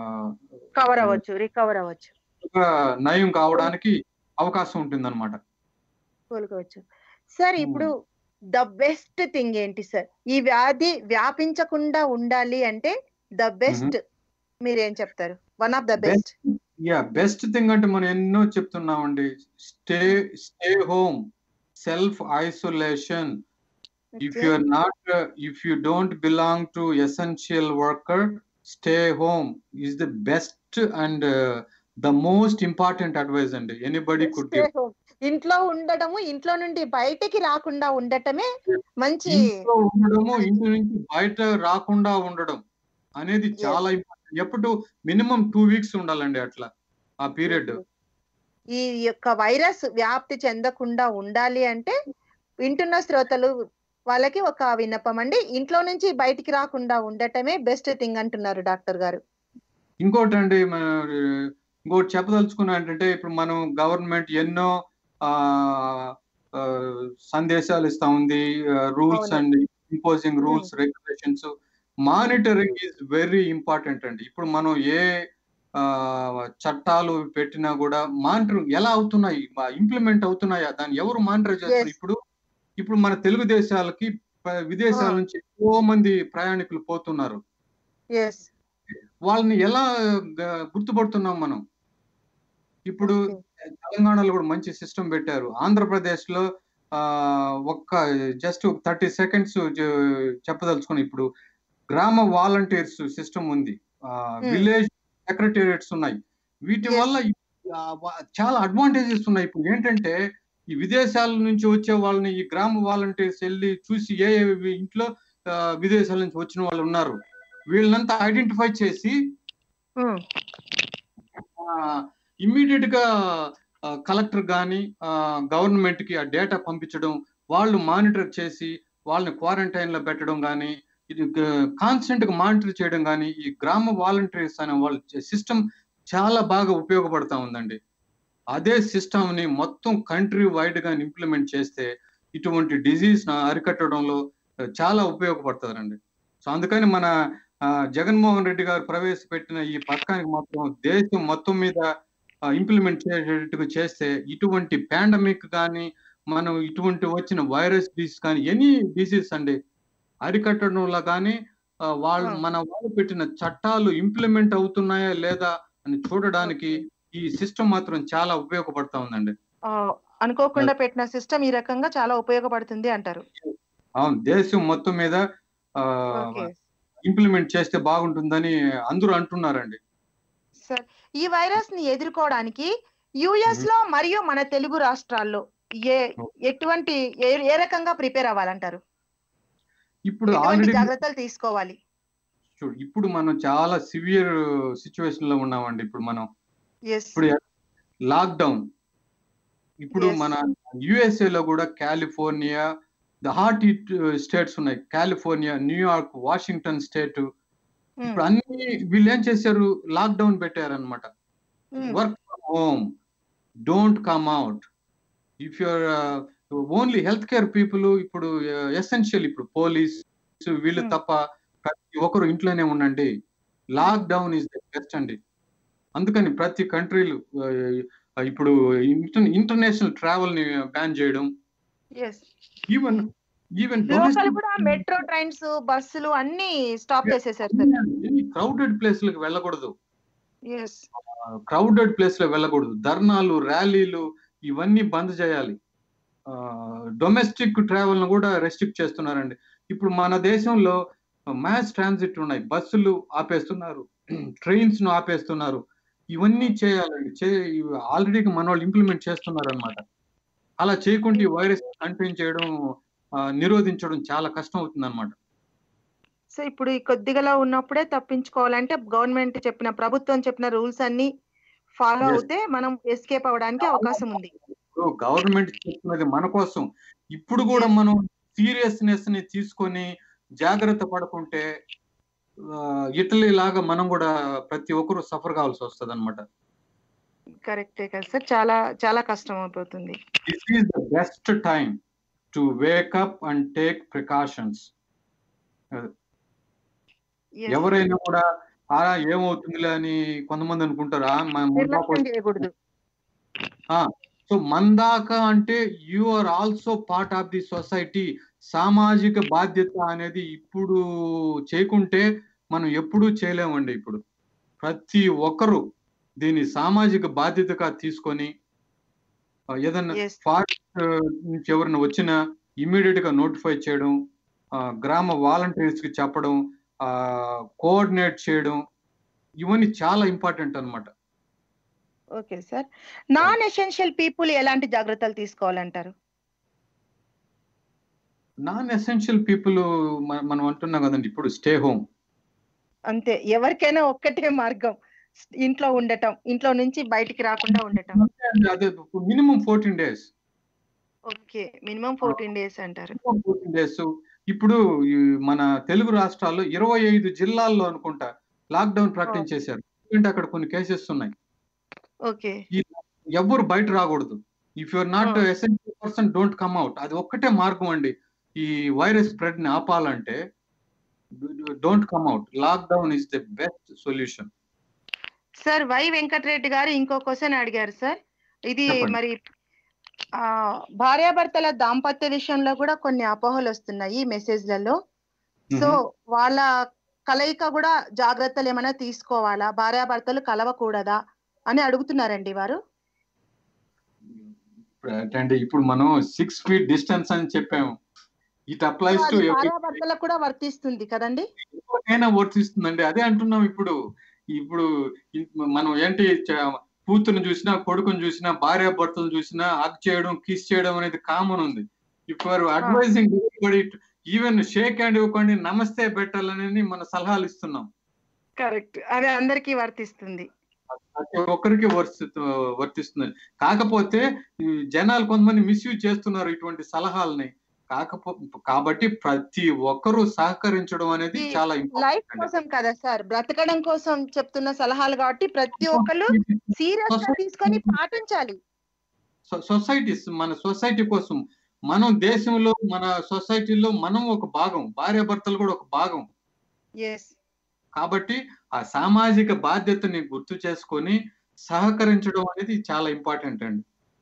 కవర్ అవ్వచ్చు రికవర్ అవ్వచ్చు తొందరగా నయం కావడానికి అవకాశం ఉంటుంది అనమాట కోలుకోవచ్చు సార్ ఇప్పుడు ద బెస్ట్ థింగ్ ఏంటి సార్ ఈ వ్యాధి వ్యాపించకుండా ఉండాలి అంటే ద బెస్ట్ మీరేం చెప్తారు one of the best yeah best thing అంటే మనం ఎన్నో చెప్తున్నామండి stay stay home self isolation if you are not if you don't belong to essential worker stay home is the best and the most important advice అండి anybody could give ఇంట్లో ఉండటము ఇంట్లో నుండి బయటికి రాకుండా ఉండటమే మంచి ఇంట్లో ఉండడము ఇంటి నుంచి బయట రాకుండా ఉండడం అనేది చాలా ఇంపార్టెంట్ ఎప్పుడు మినిమం టూ వీక్స్ ఉండాలండి అట్లా ఆ పీరియడ్ ఈ యొక్క వైరస్ వ్యాప్తి చెందకుండా ఉండాలి అంటే వింటున్న శ్రోతలు వాళ్ళకి ఒక విన్నపం అండి ఇంట్లో నుంచి బయటికి రాకుండా ఉండటమే బెస్ట్ థింగ్ అంటున్నారు డాక్టర్ గారు ఇంకోటి అండి మన ఇంకోటి చెప్పదలుచుకున్నా ఏంటంటే ఇప్పుడు మనం గవర్నమెంట్ ఎన్నో ఆ ఆ, సందేశాలు ఇస్తా ఉంది రూల్స్ అవును. And imposing rules regulations monitoring is very important అండి ఇప్పుడు మనం ఏ ఆ, చట్టాలు పెట్టినా కూడా మానిటరింగ్ ఎలా అవుతున్నాయి ఇంప్లిమెంట్ అవుతున్నాయా దాన్ని ఎవరు మానిటర్ చేస్తారు Yes. ఇప్పుడు ఇప్పుడు మన తెలుగు దేశాలకి ప- విదేశాల ఆ. నుంచి ఎక్కువ మంది ప్రయాణికులు పోతున్నారు ఎస్ వాళ్ళని ఎలా గ- గుర్తుపడుతున్నాం మనం ఇప్పుడు తెలంగాణలో కూడా మంచి సిస్టమ్ పెట్టారు ఆంధ్రప్రదేశ్ లో ఆ ఒక్క జస్ట్ థర్టీ సెకండ్స్ చెప్పదలుచుకుని ఇప్పుడు గ్రామ వాలంటీర్స్ సిస్టమ్ ఉంది విలేజ్ సెక్రటేరియట్స్ ఉన్నాయి వీటి Yes. వల్ల ఆ, వా- చాలా అడ్వాంటేజెస్ ఉన్నాయి ఇప్పుడు ఏంటంటే ఈ విదేశాల నుంచి వచ్చే వాళ్ళని ఈ గ్రామ వాలంటీర్స్ వెళ్ళి చూసి ఏ ఏ ఇంట్లో ఆ, విదేశాల నుంచి వచ్చిన వాళ్ళు ఉన్నారు వీళ్ళనంతా ఐడెంటిఫై చేసి ఇమ్మీడియట్ గా కలెక్టర్ కానీ గవర్నమెంట్ కి ఆ డేటా పంపించడం వాళ్ళు మానిటర్ చేసి వాళ్ళని క్వారంటైన్ లో పెట్టడం కానీ ఇది కాన్స్టెంట్ గా మానిటర్ చేయడం కానీ ఈ గ్రామ వాలంటీర్స్ అనే వాళ్ళ సిస్టమ్ చాలా బాగా ఉపయోగపడతా ఉందండి అదే సిస్టమ్ ని మొత్తం కంట్రీ వైడ్ గా ఇంప్లిమెంట్ చేస్తే ఇటువంటి డిజీజ్ అరికట్టడంలో ఆ, చాలా ఉపయోగపడుతుందండి సో అందుకని మన ఆ, జగన్మోహన్ రెడ్డి గారు ప్రవేశపెట్టిన ఈ పథకానికి మాత్రం దేశం మొత్తం మీద ఇంప్లిమెంట్ చేసేటట్టుగా చేస్తే ఇటువంటి పాండమిక్ కానీ మనం ఇటువంటి వచ్చిన వైరస్ డిసీజ్ కానీ ఎనీ డిసీజ్ అండి అరికట్టడంలో కానీ ఆ, వాళ్ళు ఆ. మన వాళ్ళు పెట్టిన చట్టాలు ఇంప్లిమెంట్ అవుతున్నాయా లేదా అని చూడడానికి ఈ సిస్టమ్ మాత్రం చాలా ఉపయోగపడతా ఉందండి ఆ, అనుకోకుండా పెట్టిన సిస్టమ్ ఈ రకంగా చాలా ఉపయోగపడుతుంది అంటారు అవును దేశం మొత్తం మీద ఓకే ఇంప్లిమెంట్ చేస్తే బాగుంటుందని అందరూ అంటున్నారండి సార్ ఈ వైరస్ ని ఎదుర్కోవడానికి యుఎస్ లో మరియు మన తెలుగు రాష్ట్రాల్లో ఏ ఎటువంటి ఏ ఏ రకంగా ప్రిపేర్ అవ్వాలంటారు ఇప్పుడు ఎటువంటి ఆల్రెడీ జాగ్రత్తలు తీసుకోవాలి చూడు ఇప్పుడు మనం చాలా సివియర్ సిచ్యువేషన్ లో ఉన్నామండి ఇప్పుడు మనం ఎస్ ఇప్పుడు లాక్డౌన్ ఇప్పుడు Yes. మన యుఎస్ఏ లో కూడా California the hot hit states ఉన్నాయి కాలిఫోర్నియా న్యూయార్క్ వాషింగ్టన్ స్టేట్ ఇప్పుడు అన్ని వీళ్ళు ఏం చేశారు లాక్డౌన్ పెట్టారనమాట work from home don't come out if your only health care people ఇప్పుడు ఎసెన్షియల్ ఇప్పుడు పోలీస్ వీళ్ళు Hmm. తప్ప ప్రతి ఒక్కరు ఇంట్లోనే ఉండండి లాక్డౌన్ ఇస్ ద బెస్ట్ అండి అందుకని ప్రతి కంట్రీలు ఇప్పుడు ఇంటర్నేషనల్ ట్రావెల్ ని బ్యాన్ చేయడం ఎస్ ఈవెన్ ఈవెన్ లోకల్ కూడా మెట్రో ట్రైన్స్ బస్సులు అన్ని స్టాప్ చేసేసారు సార్ క్రౌడెడ్ ప్లేస్లకు వెళ్ళకూడదు ఎస్ క్రౌడెడ్ ప్లేస్ లో వెళ్ళకూడదు ధర్నాలు ర్యాలీలు ఇవన్నీ బంద్ చేయాలి డొమెస్టిక్ ట్రావెల్ ను కూడా రెస్ట్రిక్ట్ చేస్తున్నారండి ఇప్పుడు మన దేశంలో మ్యాస్ ట్రాన్సిట్ ఉన్నాయి బస్సులు ఆపేస్తున్నారు ట్రైన్స్ ను ఆపేస్తున్నారు ఇవన్నీ చేయాలండి చే ఆల్రెడీ మన వాళ్ళు ఇంప్లిమెంట్ చేస్తున్నారు అనమాట అలా చేయకుండా ఈ వైరస్ కంటైన్ చేయడం ఆ, నిరోధించడం చాలా కష్టం అవుతుంది అనమాట సో ఇప్పుడు ఈ కొద్దిగా ఉన్నప్పుడే తప్పించుకోవాలంటే గవర్నమెంట్ చెప్పిన ప్రభుత్వం చెప్పిన రూల్స్ అన్ని ఫాలో Yes. అవుతే మనం ఎస్కేప్ అవ్వడానికి అవకాశం ఉంది ఇప్పుడు గవర్నమెంట్ చెప్తున్నది మన కోసం ఇప్పుడు కూడా మనం సీరియస్నెస్ ని తీసుకొని జాగ్రత్త పడుకుంటే ఆ, ఇటలీ లాగా మనం కూడా ప్రతి ఒక్కరు సఫర్ కావాల్సి వస్తుంది అనమాట కరెక్టే కదా సార్ చాలా చాలా కష్టం అయిపోతుంది this is the best time to wake up and take precautions Yes. ఎవరైనా కూడా ఆ ఏమవుతుందిలే అని కొంతమంది అనుకుంటారు "ఆ, మన- మన నిర్లక్ష్యం చేయకూడదు సో మందాక అంటే you are also part of the society సామాజిక బాధ్యత అనేది ఇప్పుడు చేయకుంటే మనం ఎప్పుడూ చేయలేమండి ఇప్పుడు ప్రతి ఒక్కరూ దీన్ని సామాజిక బాధ్యతగా తీసుకొని ఆ, ఏదన్నా Yes. ఫారెస్ట్ నుంచి ఎవరైనా వచ్చినా ఇమీడియట్ గా నోటిఫై చేయడం ఆ, గ్రామ వాలంటీర్స్ కి చెప్పడం కోఆర్డినేట్ చేయడం ఇవన్నీ చాలా ఇంపార్టెంట్ అన్నమాట okay sir non essential people ఎలాంటి జాగ్రత్తలు తీసుకోవాలంటారు నాన్ ఎసెన్షియల్ పీపుల్ మనం అంటున్నాం కదండి ఇప్పుడు స్టే హోమ్ అంతే ఎవరికైనా ఒక్కటే మార్గం ఇంట్లో ఉండటం ఇంట్లో నుంచి బయటికి రాకుండా ఉండటం అదే minimum fourteen days okay minimum fourteen days అంటారు ఫోర్టీన్ డేస్ ఇప్పుడు ఈ మన తెలుగు రాష్ట్రాల్లో ఇరవై ఐదు జిల్లాల్లో అనుకుంటా లాక్డౌన్ ప్రకటించేశారు ఎందుకంటే అక్కడ కొన్ని కేసెస్ ఉన్నాయి ఓకే ఎవ్వరు బయట రాకూడదు if your not Oh. Essential person don't come out అది ఒక్కటే మార్గం అండి ఈ వైరస్ స్ప్రెడ్ ని ఆపాలంటే don't come out lockdown is the best solution sir Y Venkata Reddy garu ఇంకో క్వశ్చన్ అడిగారు సార్ ఇది చెప్పండి. మరి ఆ భార్యాభర్తల దాంపత్య విషయంలో కూడా కొన్ని అపోహలు వస్తున్నాయి మెసేజ్లలో సో వాళ్ళ కలయిక కూడా జాగ్రత్తలు ఏమైనా తీసుకోవాలా భార్యాభర్తలు కలవకూడదా అని అడుగుతున్నారండి వారు అంటే ఇప్పుడు మనం సిక్స్ ఫీట్ డిస్టెన్స్ అని చెప్పాము ఇట్ అప్లైస్ టు అది భార్యాభర్తలకు కూడా వర్తిస్తుంది కదండి ఎవరికైనా వర్తిస్తుందండి అదే అంటున్నాం ఇప్పుడు ఇప్పుడు ఇ- మనం ఏంటి చ- కూతురుని చూసినా కొడుకుని చూసినా భార్య భర్తలు చూసినా హక్ చేయడం కిస్ చేయడం అనేది కామన్ ఉంది if are advising even shake hand ఇవ్వకండి నమస్తే పెట్టాలనేది మన సలహాలు ఇస్తున్నాం కరెక్ట్ అది అందరికీ వర్తిస్తుంది ప్రతి ఒక్కరికి వర్తి వర్తిస్తుంది కాకపోతే ఈ జనాలు కొంతమంది మిస్యూజ్ చేస్తున్నారు ఇటువంటి సలహాలని కాకపో కాబట్టి ప్రతి ఒక్కరూ సహకరించడం అనేది ఈ చాలా లైఫ్ ఇంపార్టెంట్ కోసం కదా సార్ బ్రతకడం కోసం చెప్తున్న సలహాలు కాబట్టి ప్రతి ఒక్కరు సీరియస్ గా తీసుకొని పాటించాలి సొసైటీస్ మన సొసైటీ కోసం మనం దేశంలో మన సొసైటీలో మనం ఒక భాగం భార్యాభర్తలు కూడా ఒక భాగం ఎస్ కాబట్టి ఆ సామాజిక బాధ్యతని గుర్తు చేసుకొని సహకరించడం అనేది చాలా ఇంపార్టెంట్ అండి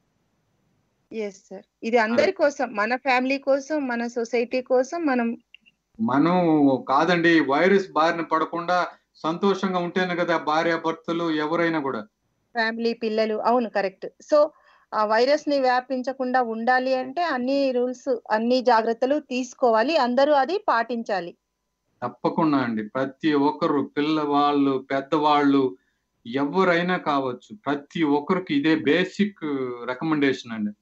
ఎస్ సార్ ఇది అందరి కోసం మన ఫ్యామిలీ కోసం మన సొసైటీ కోసం మనం మనం కాదండి వైరస్ బారిన పడకుండా సంతోషంగా ఉంటేనే కదా భార్యాభర్తలు ఎవరైనా కూడా ఫ్యామిలీ పిల్లలు అవును కరెక్ట్ సో ఆ వైరస్ ని వ్యాపించకుండా ఉండాలి అంటే అన్ని రూల్స్ అన్ని జాగ్రత్తలు తీసుకోవాలి అందరూ అది పాటించాలి తప్పకుండా అండి ప్రతి ఒక్కరు పిల్లవాళ్ళు పెద్దవాళ్ళు ఎవరైనా కావచ్చు ప్రతి ఒక్కరికి ఇదే బేసిక్ రికమెండేషన్ అండి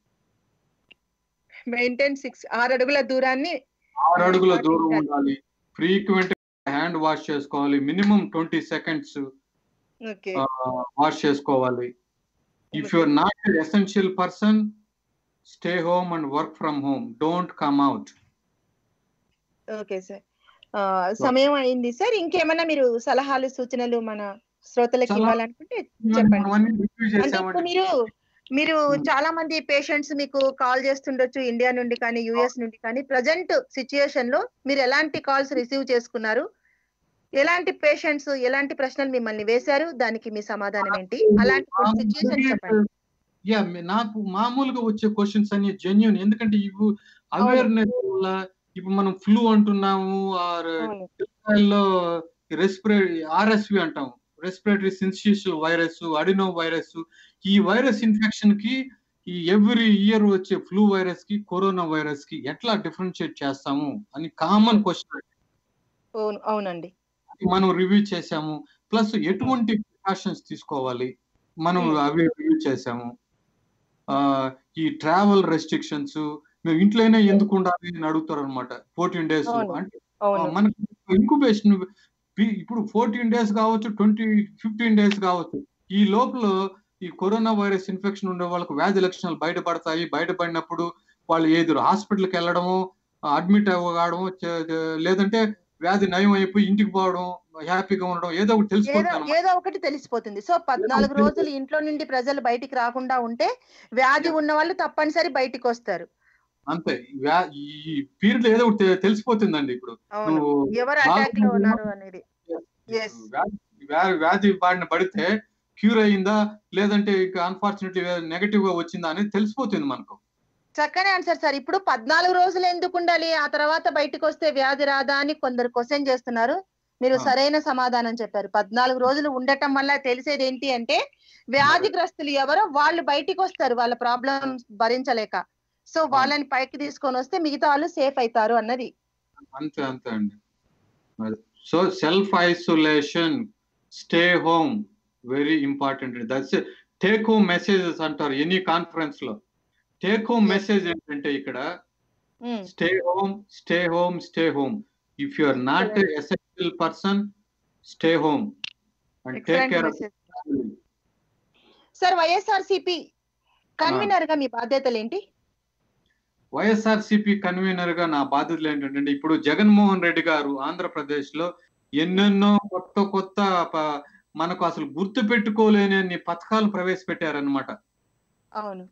మెయింటైన్ సిక్స్ ఆరు అడుగుల దూరాన్ని ఆరు అడుగుల దూరం పాటించాలి. ఉండాలి ఫ్రీక్వెంట్ హ్యాండ్ వాష్ చేసుకోవాలి minimum twenty seconds okay wash చేసుకోవాలి if you're not essential person stay home and work from home don't come out okay sir సమయం అయింది సార్ ఇంకేమైనా మీరు సలహాలు సూచనలు మన శ్రోతలకు సలహా- ఇవ్వాలనుకుంటే చెప్పండి మనం అన్ని రివ్యూ అంటే ఇప్పుడు చేసామండి మీరు మీరు Hmm. చాలా మంది పేషెంట్స్ మీకు కాల్ చేస్తుండొచ్చు ఇండియా నుండి కానీ యుఎస్ నుండి కానీ ప్రజెంట్ సిచ్యుయేషన్ లో మీరు ఎలాంటి కాల్స్ రిసీవ్ చేసుకున్నారు ఎలాంటి పేషెంట్స్ ఎలాంటి ప్రశ్నలు మిమ్మల్ని వేశారు దానికి మీ సమాధానం ఏంటి అలాంటి సిచ్యుయేషన్ చెప్పండి యా నాకు మామూలుగా వచ్చే క్వశ్చన్స్ అన్ని జెన్యున్ ఎందుకంటే ఇవి అవేర్నెస్ వల్ల ఇప్పుడు మనం ఫ్లూ అంటున్నాము ఆర్ అవును లో రెస్పిరేటరీ ఆర్ఎస్వి అంటాం respiratory syncytial virus adeno virus ఈ వైరస్ ఇన్ఫెక్షన్ కి ఈ ఎవ్రీ ఇయర్ వచ్చే ఫ్లూ వైరస్ కి కరోనా వైరస్ కి ఎట్లా డిఫరెన్షియేట్ చేస్తాము అని కామన్ క్వశ్చన్ అవును అవునండి మనం రివ్యూ చేసాము ప్లస్ ఎటువంటి ప్రికాషన్స్ తీసుకోవాలి మనం Hmm. అవి రివ్యూ చేసాము ఆ, ఈ ట్రావెల్ రెస్ట్రిక్షన్స్ మేము ఇంట్లోనే ఎందుకు ఉండాలి అని అడుగుతారు అనమాట ఫోర్టీన్ డేస్ అవును. అంటే అవును మనకు ఇంక్యుబేషన్ ఇప్పుడు ఫోర్టీన్ డేస్ కావచ్చు ట్వంటీ ఫిఫ్టీన్ డేస్ కావచ్చు ఈ లోపల ఈ కరోనా వైరస్ ఇన్ఫెక్షన్ ఉండే వాళ్ళకు వ్యాధి లక్షణాలు బయటపడతాయి బయటపడినప్పుడు వాళ్ళు ఏదో హాస్పిటల్కి వెళ్ళడము అడ్మిట్ అవ్వడము చే- చే- లేదంటే వ్యాధి నయం అయిపోయి ఇంటికి పోవడం హ్యాపీగా ఉండడం ఏదో ఒకటి ఏదో తెలిసిపోతుంది ఏదో ఒకటి తెలిసిపోతుంది సో పద్నాలుగు రోజులు ఇంట్లో నుండి ప్రజలు బయటికి రాకుండా ఉంటే వ్యాధి ఉన్న వాళ్ళు తప్పనిసరి బయటికి వస్తారు అంతే వ్యా- ఈ పీరియడ్ ఏదో ఒకటి తె- తెలిసిపోతుందండి ఇప్పుడు అవును నువ్వు ఎవరు బాగా అటాక్ లో ఉన్నారు అనేది Yes. వ్యాధి వ్యా- వ్యాధి బారిన పడితే క్యూర్ అయిందా లేదంటే ఇక అన్ఫార్చునేట్లీ నెగటివ్ గా వచ్చిందా అనేది తెలిసిపోతుంది మనకు చక్కని ఆన్సర్ సార్ ఇప్పుడు పద్నాలుగు రోజులు ఎందుకు ఉండాలి ఆ తర్వాత బయటకు వస్తే వ్యాధి రాదా అని కొందరు క్వశ్చన్ చేస్తున్నారు మీరు ఆ. సరైన సమాధానం చెప్పారు పద్నాలుగు రోజులు ఉండటం వల్ల తెలిసేది ఏంటి అంటే వ్యాధిగ్రస్తులు ఎవరో వాళ్ళు బయటికి వస్తారు వాళ్ళ ప్రాబ్లం భరించలేక సో వాళ్ళని పైకి తీసుకొని వస్తే మిగతా వాళ్ళు సేఫ్ అవుతారు అన్నది అంతే అంతే అండి so self isolation stay home very important that's take home messages అంటారు ఎనీ కాన్ఫరెన్స్ లో టేక్ హోమ్ మెసేజ్ ఏంటంటే ఇక్కడ um, stay home stay home stay home if you are not essential person stay home and take excellent care message. Sir YSRCP convener గా మీ బాధ్యతలు ఏంటి YSRCP convener గా నా బాధ్యతలు ఏంటంటే ఇప్పుడు జగన్మోహన్ రెడ్డి గారు ఆంధ్రప్రదేశ్ లో ఎన్నెన్నో కొత్త కొత్త ప- మనకు అసలు గుర్తు పెట్టుకోలేని అన్ని పథకాలు ప్రవేశపెట్టారనమాట అవును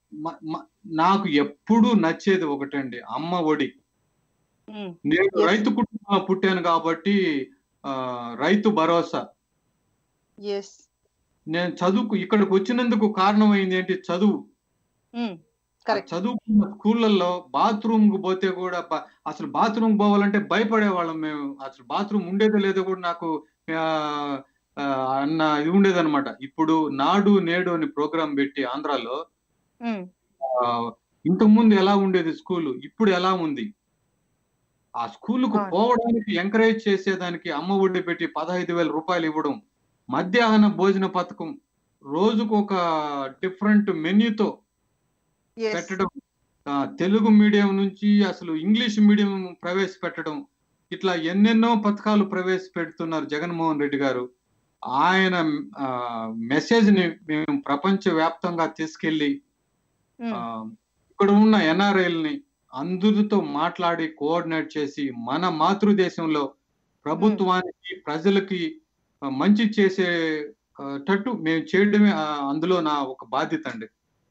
నాకు ఎప్పుడు నచ్చేది ఒకటండి అమ్మ ఒడి ఉమ్, నేను Yes. రైతు కుటుంబంలో పుట్టాను కాబట్టి ఆ, రైతు భరోసా ఎస్ నేను చదువుకు ఇక్కడికి వచ్చినందుకు కారణమైంది ఏంటి చదువు ఉమ్, కరెక్ట్ చదువుకున్న స్కూళ్ళల్లో బాత్రూమ్ కు పోతే కూడా బ- అసలు బాత్రూమ్ పోవాలంటే భయపడే వాళ్ళం మేము అసలు బాత్రూమ్ ఉండేదో లేదో కూడా నాకు ఆ, ఆ, అన్న ఇది ఉండేదన్నమాట ఇప్పుడు నాడు నేడు అని ప్రోగ్రాం పెట్టి ఆంధ్రాలో ఉమ్, ఆ, ఇంతకు ముందు ఎలా ఉండేది స్కూల్ ఇప్పుడు ఎలా ఉంది ఆ స్కూలుకు అవును. పోవడానికి ఎంకరేజ్ చేసేదానికి అమ్మ ఒడి పెట్టి పదహైదు వేల రూపాయలు ఇవ్వడం మధ్యాహ్న భోజన పథకం రోజుకు ఒక డిఫరెంట్ మెన్యూతో yes. పెట్టడం ఆ, తెలుగు మీడియం నుంచి అసలు ఇంగ్లీష్ మీడియం ప్రవేశపెట్టడం ఇట్లా ఎన్నెన్నో పథకాలు ప్రవేశపెడుతున్నారు జగన్మోహన్ రెడ్డి గారు ఆయన మెసేజ్ ని మేము ప్రపంచ వ్యాప్తంగా తీసుకెళ్లి ఉమ్, ఆ, ఇక్కడ ఉన్న ఎన్ఆర్ఐల్ ని అందరితో మాట్లాడి కోఆర్డినేట్ చేసి మన మాతృదేశంలో ప్రభుత్వానికి ప్రజలకి ఆ, మంచి చేసే ఆ, టట్టు మేము చేయడమే ఆ, అందులో నా ఒక బాధ్యత అండి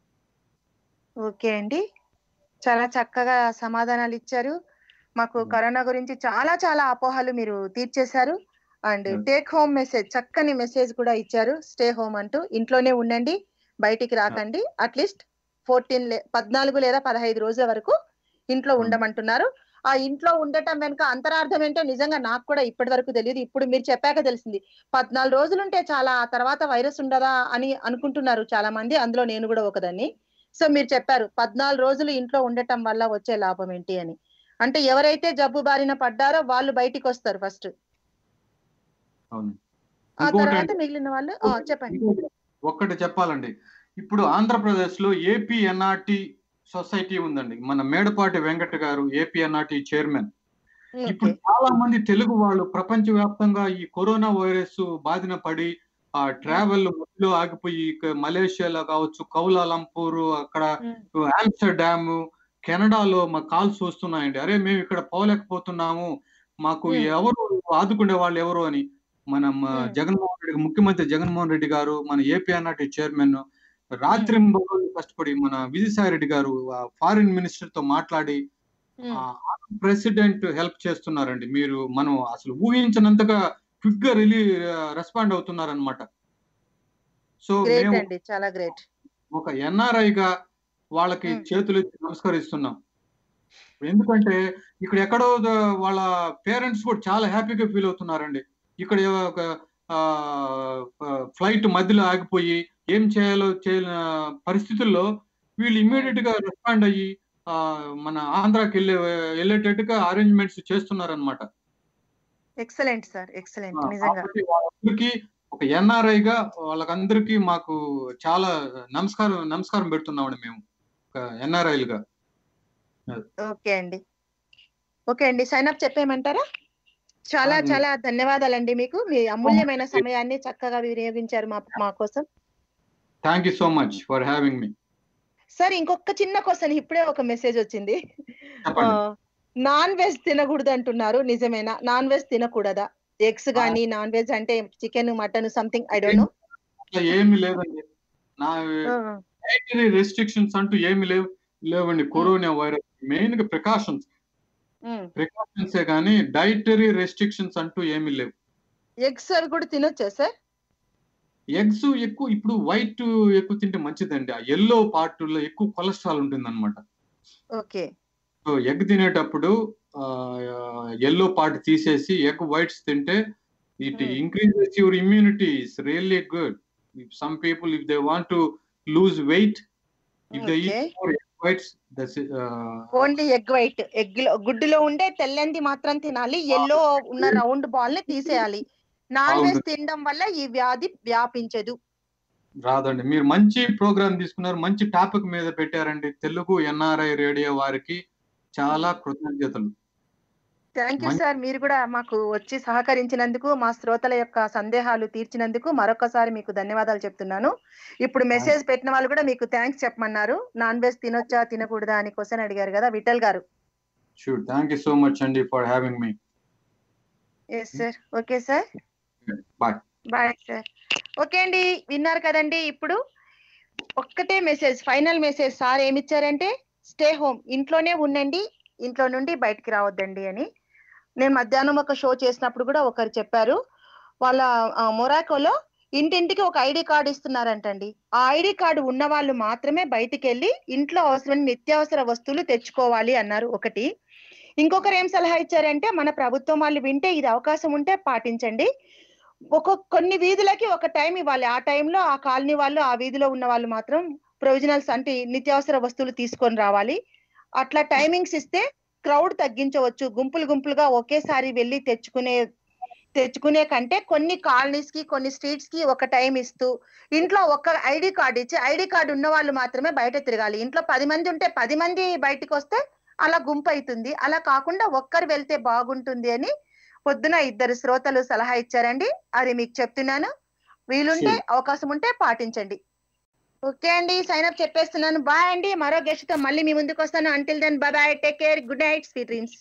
ఓకే అండి చాలా చక్కగా సమాధానాలు ఇచ్చారు మాకు Hmm. కరోనా గురించి చాలా చాలా అపోహలు మీరు తీర్చేశారు and Yes. Take home message చక్కని మెసేజ్ కూడా ఇచ్చారు స్టే హోమ్ అంటూ ఇంట్లోనే ఉండండి బయటికి రాకండి అట్లీస్ట్ ఫోర్టీన్ పద్నాలుగు లేదా పదహైదు రోజుల వరకు ఇంట్లో Hmm. ఉండమంటున్నారు ఆ ఇంట్లో ఉండటం వెనుక అంతరార్థం ఏంటో నిజంగా నాకు కూడా ఇప్పటి వరకు తెలియదు ఇప్పుడు మీరు చెప్పాక తెలిసింది పద్నాలుగు రోజులుంటే చాలా ఆ తర్వాత వైరస్ ఉండదా అని అనుకుంటున్నారు చాలా మంది అందులో నేను కూడా ఒకదాన్ని సో మీరు చెప్పారు పద్నాలుగు రోజులు ఇంట్లో ఉండటం వల్ల వచ్చే లాభం ఏంటి అని అంటే ఎవరైతే జబ్బు బారిన పడ్డారో వాళ్ళు బయటికి వస్తారు ఫస్ట్ అవును ఆ ఇంకోటి తర్వాత అంటే- మిగిలిన వాళ్ళు ఆ, చెప్పండి ఇంకోటి ఒక్కటి చెప్పాలండి ఇప్పుడు ఆంధ్రప్రదేశ్ లో ఏపీ ఎన్ఆర్టీ సొసైటీ ఉందండి మన మేడపాటి వెంకట గారు ఏపీ ఎన్ఆర్టీ చైర్మన్ ఇప్పుడు ఓకే చాలా మంది తెలుగు వాళ్ళు ప్రపంచ వ్యాప్తంగా ఈ కరోనా వైరస్ బాధిన పడి ఆ ట్రావెల్ మధ్యలో ఆగిపోయి ఇక మలేషియాలో కావచ్చు కౌలాలంపూర్ అక్కడ ఆమ్స్టర్డామ్ కెనడాలో మా కాల్స్ వస్తున్నాయండి అరే మేము ఇక్కడ పోలేకపోతున్నాము మాకు Hmm. ఎవరు ఆదుకునే వాళ్ళు ఎవరు అని మనం ఆ, Hmm. జగన్మోహన్ రెడ్డి ముఖ్యమంత్రి జగన్మోహన్ రెడ్డి గారు మన ఏపీ అన్నటి చైర్మన్ రాత్రి కష్టపడి మన విజయసాయి రెడ్డి గారు ఫారిన్ మినిస్టర్ తో మాట్లాడి ప్రెసిడెంట్ హెల్ప్ చేస్తున్నారండి మీరు మనం అసలు ఊహించినంతగా క్విక్ గా రిలీ రెస్పాండ్ అవుతున్నారనమాట సో గ్రేట్ మేము అండి చాలా గ్రేట్ ఒక ఎన్ఆర్ఐ గా వాళ్ళకి Hmm. చేతులు ఎత్తి నమస్కరిస్తున్నాం ఎందుకంటే ఇక్కడ ఎక్కడో ద- వాళ్ళ పేరెంట్స్ కూడా చాలా హ్యాపీగా ఫీల్ అవుతున్నారండి ఇక్కడ ఒక ఫ్లైట్ మధ్యలో ఆగిపోయి ఏం చేయాలో చేయలేని పరిస్థితుల్లో వీళ్ళు ఇమ్మీడియట్ గా రెస్పాండ్ అయ్యి ఆ, మన ఆంధ్రాకి వెళ్ళే వెళ్ళేటట్టుగా అరేంజ్మెంట్స్ చేస్తున్నారనమాట ఎక్సలెంట్ సార్ ఎక్సలెంట్ నిజంగా కాబట్టి వాళ్ళందరికీ ఒక ఎన్ఆర్ఐ గా వాళ్ళకందరికీ మాకు చాలా నమస్కారం నమస్కారం పెడుతున్నామండి మేము ఒక ఎన్ఆర్ఐలుగా ఓకే అండి ఓకే అండి సైన్ అప్ చెప్పేయమంటారా చాలా అవును. చాలా ధన్యవాదాలండి మీకు మీ అమూల్యమైన సమయాన్ని చక్కగా వినియోగించారు మా మా కోసం thank you so much for having మీ సార్ ఇంకొక చిన్న క్వశ్చన్ ఇప్పుడే ఒక మెసేజ్ వచ్చింది చెప్పండి నాన్ వెజ్ తినకూడదు అంటున్నారు నిజమేనా నాన్ వెజ్ తినకూడదా ఎగ్స్ గానీ నాన్ వెజ్ అంటే chicken mutton something I don't know అట్లా ఏమి లేదండి నా డైటరీ రెస్ట్రిక్షన్స్ అంటూ ఏమి లేవు లేవండి కరోనా వైరస్ మెయిన్ గా ప్రికాషన్స్ ప్రికాషన్సే కానీ డైటరీ రెస్ట్రిక్షన్స్ అంటూ ఏమి లేవు ఎగ్స్ అవి కూడా తినొచ్చా సార్ ఎగ్స్ ఎక్కువ ఇప్పుడు వైట్ ఎక్కువ తింటే మంచిదండి ఆ ఎల్లో పార్ట్లో ఎక్కువ కొలెస్ట్రాల్ ఉంటుంది అనమాట ఓకే సో ఎగ్ తినేటప్పుడు ఎల్లో పార్ట్ తీసేసి ఎగ్ వైట్స్ తింటే it Hmm. Increases your immunity is really good some people if they want to lose weight if they Okay. Eat more egg whites that's only egg white egg లో గుడ్డులో ఉండే తెల్లంది మాత్రం తినాలి yellow ఉన్న round ball ని తీసేయాలి non veg అవును. తినడం వల్ల ఈ వ్యాధి వ్యాపించదు రాదండి మీరు మంచి ప్రోగ్రామ్ తీసుకున్నారు మంచి టాపిక్ మీద పెట్టారండి తెలుగు ఎన్ఆర్ఐ రేడియో వారికి చాలా కృతజ్ఞతలు థ్యాంక్ యూ మంచి- సార్ మీరు కూడా మాకు వచ్చి సహకరించినందుకు మా శ్రోతల యొక్క సందేహాలు తీర్చినందుకు మరొకసారి మీకు ధన్యవాదాలు చెప్తున్నాను ఇప్పుడు మెసేజ్ పెట్టిన వాళ్ళు కూడా మీకు థ్యాంక్స్ చెప్పమన్నారు నాన్ వెజ్ తినొచ్చా తినకూడదా అని క్వశ్చన్ అడిగారు కదా Vittal garu sure thank you so much అండి ఫర్ హ్యావింగ్ మీ yes sir okay sir bye bye sir okay అండి విన్నారు కదండి ఇప్పుడు ఒక్కటే మెసేజ్ ఫైనల్ మెసేజ్ సార్ ఏమిచ్చారంటే స్టే హోమ్ ఇంట్లోనే ఉండండి ఇంట్లో నుండి బయటికి రావద్దండి అని నేను మధ్యాహ్నం ఒక షో చేసినప్పుడు కూడా ఒకరు చెప్పారు వాళ్ళ ఆ, మొరాకోలో ఇంటింటికి ఒక ఐడి కార్డు ఇస్తున్నారంటండి ఆ ఐడి కార్డు ఉన్న వాళ్ళు మాత్రమే బయటికి వెళ్ళి ఇంట్లో అవసరమైన నిత్యావసర వస్తువులు తెచ్చుకోవాలి అన్నారు ఒకటి ఇంకొకరు ఏం సలహా ఇచ్చారంటే మన ప్రభుత్వం వాళ్ళు వింటే ఇది అవకాశం ఉంటే పాటించండి ఒక కొన్ని వీధులకి ఒక టైం ఇవ్వాలి ఆ టైంలో ఆ కాలనీ వాళ్ళు ఆ వీధిలో ఉన్న వాళ్ళు మాత్రం ప్రొవిజనల్స్ అంటే నిత్యావసర వస్తువులు తీసుకొని రావాలి అట్లా టైమింగ్స్ ఇస్తే క్రౌడ్ తగ్గించవచ్చు గుంపులు గుంపులుగా ఒకేసారి వెళ్ళి తెచ్చుకునే తెచ్చుకునే కంటే కొన్ని కాలనీస్ కి కొన్ని స్ట్రీట్స్ కి ఒక టైం ఇస్తూ ఇంట్లో ఒక ఐడి కార్డు ఇచ్చి ఐడి కార్డు ఉన్న వాళ్ళు మాత్రమే బయట తిరగాలి ఇంట్లో పది మంది ఉంటే పది మంది బయటకు వస్తే అలా గుంపు అవుతుంది అలా కాకుండా ఒక్కరు వెళ్తే బాగుంటుంది అని పొద్దున ఇద్దరు శ్రోతలు సలహా ఇచ్చారండి అది మీకు చెప్తున్నాను వీలుంటే Sure. అవకాశం ఉంటే పాటించండి ఓకే అండి సైన్ అప్ చెప్పేస్తున్నాను బాయ్ అండి మరో గెస్ట్ తో మళ్ళీ మీ ముందుకు వస్తాను until then bye take care good night sweet dreams